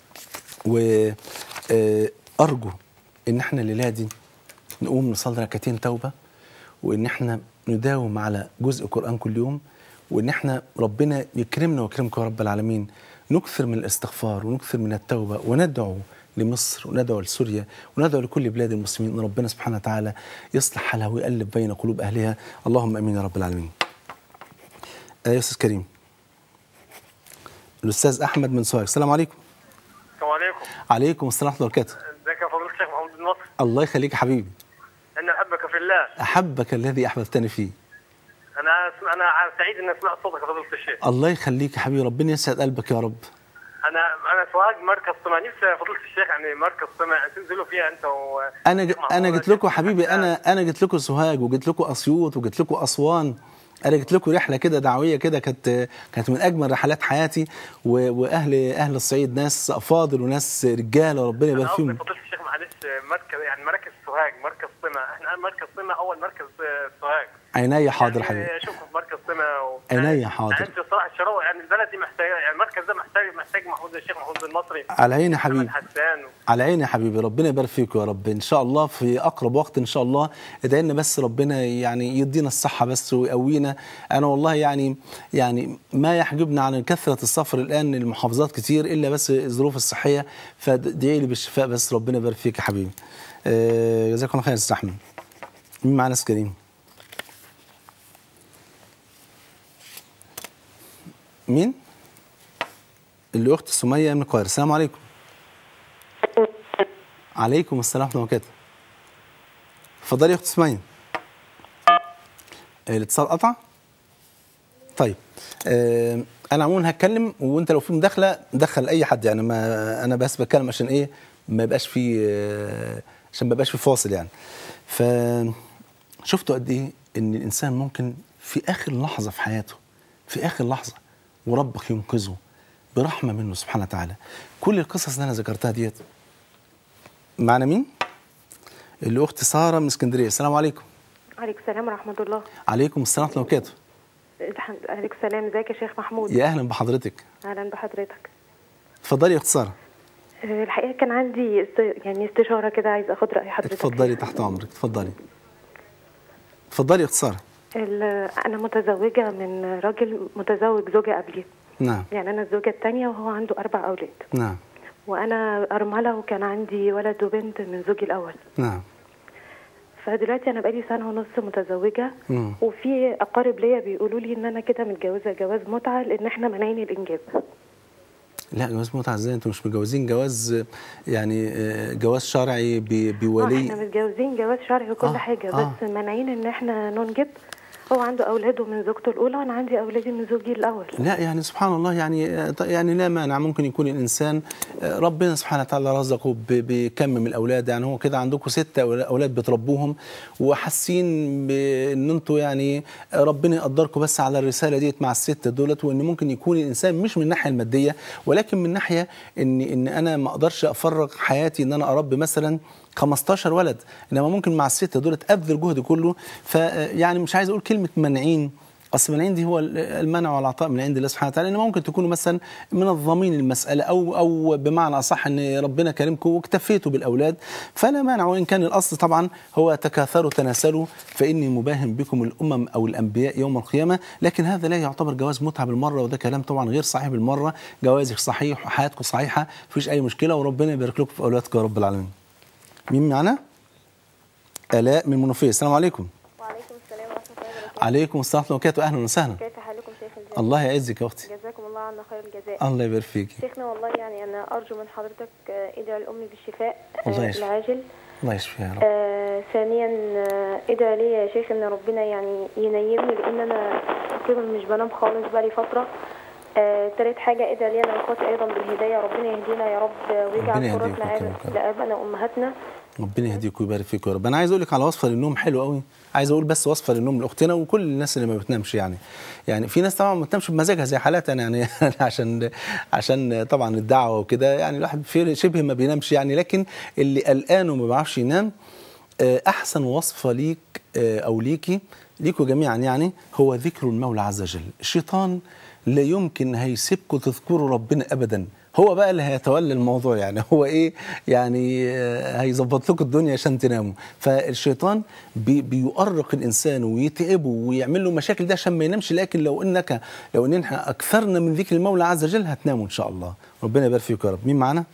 [SPEAKER 2] وارجو ان احنا الليله دي نقوم نصلي ركعتين توبه وان احنا نداوم على جزء قران كل يوم وان احنا ربنا يكرمنا ويكرمكم يا رب العالمين نكثر من الاستغفار ونكثر من التوبه وندعو لمصر وندعو لسوريا وندعو لكل بلاد المسلمين ان ربنا سبحانه وتعالى يصلح حالها ويقلب بين قلوب اهلها اللهم امين يا رب العالمين. آه يا استاذ كريم. الاستاذ احمد من سوهاج السلام عليكم.
[SPEAKER 3] السلام عليكم
[SPEAKER 2] عليكم السلام ورحمه الله وبركاته.
[SPEAKER 3] ازيك يا فضيلة الشيخ محمود بن نصر
[SPEAKER 2] الله يخليك يا حبيبي.
[SPEAKER 3] انا احبك في الله
[SPEAKER 2] احبك الذي احببتني فيه.
[SPEAKER 3] انا اسم... انا سعيد اني سمعت صوتك يا فضيلة الشيخ
[SPEAKER 2] الله يخليك يا حبيبي ربنا يسعد قلبك يا رب.
[SPEAKER 3] انا انا سوهاج مركز صنع نفسي يا فضيلة الشيخ يعني مركز صنع تنزلوا فيها انت و
[SPEAKER 2] انا ج... انا جيت لكم حبيبي انا انا جيت لكم سوهاج وجيت لكم اسيوط وجيت لكم اسوان انا جيت لكم رحله كده دعويه كده كانت كانت من اجمل رحلات حياتي و... واهل اهل الصعيد ناس افاضل وناس رجاله ربنا
[SPEAKER 3] انا
[SPEAKER 2] يبارك
[SPEAKER 3] قصدي
[SPEAKER 2] فيهم
[SPEAKER 3] فضيلة الشيخ معلش مركز يعني مركز سوهاج مركز صنع احنا مركز صنع اول مركز آه، سوهاج
[SPEAKER 2] عينيا حاضر
[SPEAKER 3] يعني
[SPEAKER 2] حبيبي
[SPEAKER 3] اشوفكم في مركز صنع و...
[SPEAKER 2] عينيا حاضر.
[SPEAKER 3] يعني انت صراحه الشراوي يعني البلد دي محتاجه يعني المركز ده محتاج محتاج محمود الشيخ محمود بن مصري
[SPEAKER 2] على عيني يا حبيبي
[SPEAKER 3] محمد حسان و...
[SPEAKER 2] على عيني يا حبيبي ربنا يبارك فيكم يا رب ان شاء الله في اقرب وقت ان شاء الله ادعي لنا بس ربنا يعني يدينا الصحه بس ويقوينا انا والله يعني يعني ما يحجبنا عن كثره السفر الان المحافظات كتير الا بس الظروف الصحيه فادعي لي بالشفاء بس ربنا يبارك فيك يا حبيبي آه، جزاكم الله خير يا استاذ احمد مين معانا استاذ كريم مين الاخت سميه من القاهره السلام عليكم عليكم السلام ورحمه الله وبركاته اتفضلي يا اخت سميه الاتصال قطع طيب آه انا عموما هتكلم وانت لو في مداخله دخل اي حد يعني ما انا بس بتكلم عشان ايه ما يبقاش في آه عشان ما يبقاش في فاصل يعني ف شفتوا قد ايه ان الانسان ممكن في اخر لحظه في حياته في اخر لحظه وربك ينقذه برحمه منه سبحانه وتعالى كل القصص اللي انا ذكرتها ديت معنا مين الاخت ساره من اسكندريه السلام عليكم
[SPEAKER 4] عليك السلام ورحمة الله
[SPEAKER 2] عليكم السلام ورحمه الله وبركاته
[SPEAKER 4] الحمد- عليك السلام ازيك يا شيخ محمود
[SPEAKER 2] يا اهلا بحضرتك
[SPEAKER 4] اهلا بحضرتك
[SPEAKER 2] اتفضلي باختصار
[SPEAKER 4] آه، الحقيقة كان عندي است... يعني استشارة كده عايز اخد رأي حضرتك
[SPEAKER 2] اتفضلي تحت امرك اتفضلي اتفضلي باختصار
[SPEAKER 4] ال... انا متزوجة من راجل متزوج زوجة قبلي
[SPEAKER 2] نعم
[SPEAKER 4] يعني انا الزوجة الثانية وهو عنده اربع اولاد
[SPEAKER 2] نعم
[SPEAKER 4] وانا ارملة وكان عندي ولد وبنت من زوجي الاول
[SPEAKER 2] نعم
[SPEAKER 4] فدلوقتي انا بقالي سنة ونص متزوجة
[SPEAKER 2] مم.
[SPEAKER 4] وفي اقارب ليا بيقولوا لي ان انا كده متجوزة جواز متعة لان احنا مانعين الانجاب
[SPEAKER 2] لا جواز متعه ازاي انتوا مش متجوزين جواز يعني آه، جواز شرعي ب-
[SPEAKER 4] اه
[SPEAKER 2] بولي
[SPEAKER 4] احنا متجوزين جواز شرعي وكل
[SPEAKER 2] آه،
[SPEAKER 4] حاجه
[SPEAKER 2] آه.
[SPEAKER 4] بس مانعين ان احنا ننجب هو عنده اولاده من زوجته الاولى وانا عندي اولادي من زوجي الاول
[SPEAKER 2] لا يعني سبحان الله يعني يعني لا مانع ممكن يكون الانسان ربنا سبحانه وتعالى رزقه ب- بكم من الاولاد يعني هو كده عندكم ستة اولاد بتربوهم وحاسين بان انتوا يعني ربنا يقدركم بس على الرساله ديت مع الستة دولت وان ممكن يكون الانسان مش من الناحيه الماديه ولكن من ناحيه ان ان انا ما اقدرش افرغ حياتي ان انا اربي مثلا 15 ولد انما ممكن مع الستة دولت ابذل جهد كله فيعني مش عايز اقول كلمه منعين اصل من عندي هو المنع والعطاء من عند الله سبحانه وتعالى انما ممكن تكونوا مثلا منظمين المساله او او بمعنى اصح ان ربنا كرمكم واكتفيتوا بالاولاد فلا مانع وان كان الاصل طبعا هو تكاثروا تناسلوا فاني مباهم بكم الامم او الانبياء يوم القيامه لكن هذا لا يعتبر جواز متعه بالمره وده كلام طبعا غير صحيح بالمره جوازك صحيح وحياتكم صحيحه مفيش اي مشكله وربنا يبارك لكم في اولادكم يا رب العالمين. مين معانا؟ الاء من المنوفيه السلام عليكم.
[SPEAKER 5] وعليكم السلام ورحمة الله وبركاته
[SPEAKER 2] عليكم السلام ورحمه الله وبركاته اهلا وسهلا.
[SPEAKER 5] كيف حالكم شيخ الجزاء
[SPEAKER 2] الله يعزك يا اختي.
[SPEAKER 5] جزاكم الله عنا خير الجزاء
[SPEAKER 2] الله يبارك فيك
[SPEAKER 5] شيخنا والله يعني أنا أرجو من حضرتك آه، ادعي لأمي بالشفاء آه،
[SPEAKER 2] الله يشفي.
[SPEAKER 5] العاجل
[SPEAKER 2] الله يشفيها يا رب
[SPEAKER 5] آه ثانيا آه، ادعي لي يا شيخ ان ربنا يعني ينيمني لان انا تقريبا مش بنام خالص بقالي فتره آه، تالت حاجة ادعي لي انا واخواتي ايضا بالهداية ربنا يهدينا يا رب
[SPEAKER 2] ربنا
[SPEAKER 5] ويجعل
[SPEAKER 2] يهديك
[SPEAKER 5] فرصنا
[SPEAKER 2] ويكرمك.
[SPEAKER 5] لآبائنا وأمهاتنا
[SPEAKER 2] ربنا يهديك ويبارك فيك يا رب انا عايز اقول لك على وصفه للنوم حلو قوي عايز اقول بس وصفه للنوم لاختنا وكل الناس اللي ما بتنامش يعني يعني في ناس طبعا ما بتنامش بمزاجها زي حالاتنا يعني عشان عشان طبعا الدعوه وكده يعني الواحد في شبه ما بينامش يعني لكن اللي قلقان وما بيعرفش ينام آه، احسن وصفه ليك آه، او ليكي ليكوا جميعا يعني هو ذكر المولى عز وجل الشيطان لا يمكن هيسيبكم تذكروا ربنا ابدا هو بقى اللي هيتولى الموضوع يعني هو ايه يعني آه، هيظبط لكم الدنيا عشان تناموا فالشيطان بي بيؤرق الانسان ويتعبه ويعمل له مشاكل ده عشان ما ينامش لكن لو انك لو ان احنا اكثرنا من ذكر المولى عز وجل هتناموا ان شاء الله ربنا يبارك فيكم يا رب مين معانا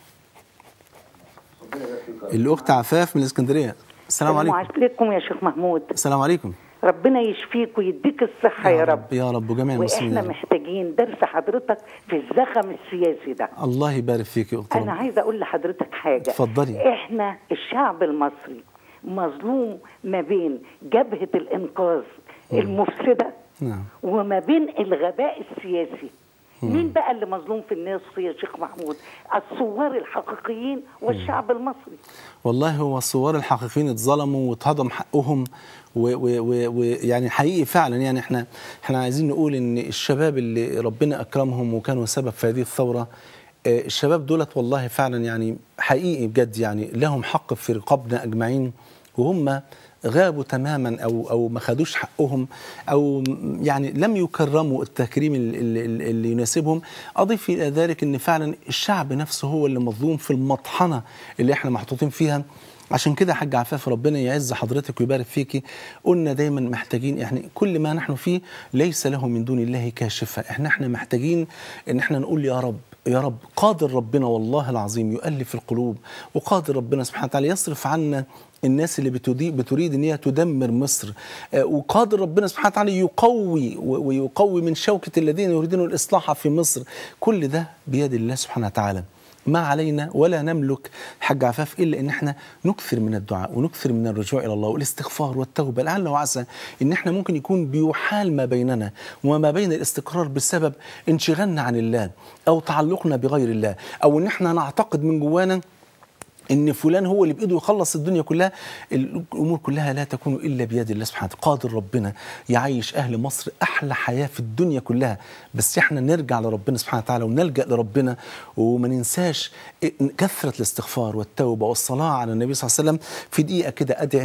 [SPEAKER 2] الاخت عفاف من الاسكندريه السلام عليكم
[SPEAKER 6] عليكم يا شيخ محمود
[SPEAKER 2] السلام عليكم
[SPEAKER 6] ربنا يشفيك ويديك الصحة يا رب
[SPEAKER 2] يا رب وجميع المسلمين
[SPEAKER 6] واحنا
[SPEAKER 2] يا رب.
[SPEAKER 6] محتاجين درس حضرتك في الزخم السياسي ده
[SPEAKER 2] الله يبارك فيك يا اخت
[SPEAKER 6] انا
[SPEAKER 2] رب.
[SPEAKER 6] عايزه اقول لحضرتك حاجه
[SPEAKER 2] اتفضلي.
[SPEAKER 6] احنا الشعب المصري مظلوم ما بين جبهه الانقاذ المفسده
[SPEAKER 2] نعم
[SPEAKER 6] وما بين الغباء السياسي مين بقى اللي مظلوم في الناس يا شيخ محمود الثوار الحقيقيين والشعب المصري
[SPEAKER 2] والله هو الثوار الحقيقيين اتظلموا واتهضم حقهم ويعني حقيقي فعلا يعني احنا احنا عايزين نقول ان الشباب اللي ربنا اكرمهم وكانوا سبب في هذه الثوره آه، الشباب دولت والله فعلا يعني حقيقي بجد يعني لهم حق في رقابنا اجمعين وهم غابوا تماما او او ما خدوش حقهم او يعني لم يكرموا التكريم ال- ال- ال- اللي يناسبهم اضيف الى ذلك ان فعلا الشعب نفسه هو اللي مظلوم في المطحنه اللي احنا محطوطين فيها عشان كده يا حاج عفاف ربنا يعز حضرتك ويبارك فيكي قلنا دايما محتاجين يعني كل ما نحن فيه ليس له من دون الله كاشفه احنا احنا محتاجين ان احنا نقول يا رب يا رب قادر ربنا والله العظيم يؤلف القلوب وقادر ربنا سبحانه وتعالى يصرف عنا الناس اللي بتدي بتريد ان هي تدمر مصر آه، وقادر ربنا سبحانه وتعالى يقوي و- ويقوي من شوكه الذين يريدون الاصلاح في مصر كل ده بيد الله سبحانه وتعالى ما علينا ولا نملك حاج عفاف الا ان احنا نكثر من الدعاء ونكثر من الرجوع الى الله والاستغفار والتوبه لعل وعسى ان احنا ممكن يكون بيحال ما بيننا وما بين الاستقرار بسبب انشغالنا عن الله او تعلقنا بغير الله او ان احنا نعتقد من جوانا ان فلان هو اللي بايده يخلص الدنيا كلها الامور كلها لا تكون الا بيد الله سبحانه وتعالى قادر ربنا يعيش اهل مصر احلى حياه في الدنيا كلها بس احنا نرجع لربنا سبحانه وتعالى ونلجا لربنا وما ننساش كثره الاستغفار والتوبه والصلاه على النبي صلى الله عليه وسلم في دقيقه كده ادعي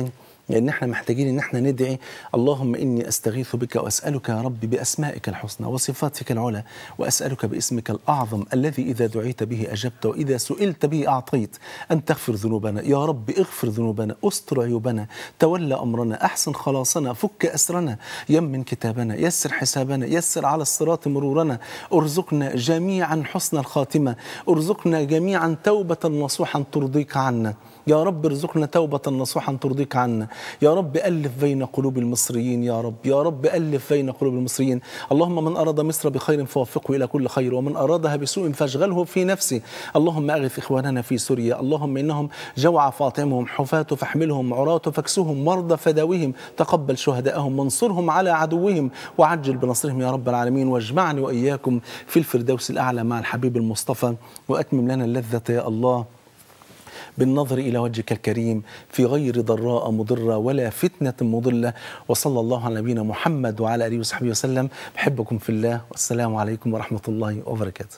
[SPEAKER 2] لان احنا محتاجين ان احنا ندعي اللهم اني استغيث بك واسالك يا رب باسمائك الحسنى وصفاتك العلى واسالك باسمك الاعظم الذي اذا دعيت به اجبت واذا سئلت به اعطيت ان تغفر ذنوبنا يا رب اغفر ذنوبنا استر عيوبنا تولى امرنا احسن خلاصنا فك اسرنا يمن كتابنا يسر حسابنا يسر على الصراط مرورنا ارزقنا جميعا حسن الخاتمه ارزقنا جميعا توبه نصوحا ترضيك عنا يا رب ارزقنا توبة نصوحا ترضيك عنا يا رب ألف بين قلوب المصريين يا رب يا رب ألف بين قلوب المصريين اللهم من أراد مصر بخير فوفقه إلى كل خير ومن أرادها بسوء فاشغله في نفسه اللهم أغث إخواننا في سوريا اللهم إنهم جوع فاطمهم حفاة فاحملهم عراة فاكسهم مرضى فداويهم تقبل شهداءهم وانصرهم على عدوهم وعجل بنصرهم يا رب العالمين واجمعني وإياكم في الفردوس الأعلى مع الحبيب المصطفى وأتمم لنا اللذة يا الله بالنظر إلى وجهك الكريم في غير ضراء مضرة ولا فتنة مضلة وصلى الله على نبينا محمد وعلى آله وصحبه وسلم بحبكم في الله والسلام عليكم ورحمة الله وبركاته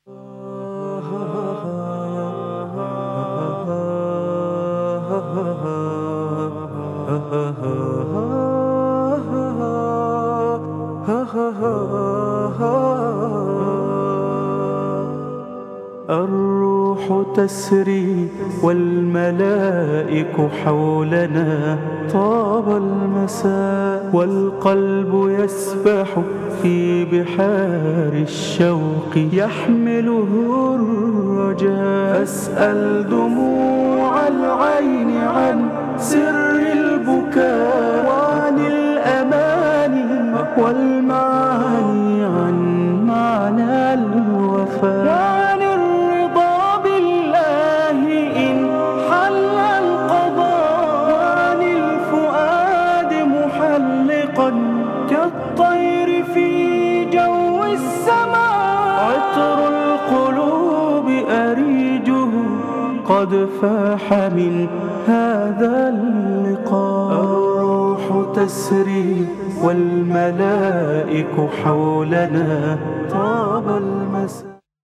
[SPEAKER 1] الروح تسري والملائك حولنا طاب المساء والقلب يسبح في بحار الشوق يحمله الرجاء فاسأل دموع العين عن سر البكاء وعن الأماني والمعاني عن معنى الوفاء وعن الرضا بالله إن حل القضاء وعن الفؤاد محلقا كالطير في جو السماء عطر القلوب أريجه قد فاح من هذا اللقاء الروح تسري والملائك حولنا طاب المساء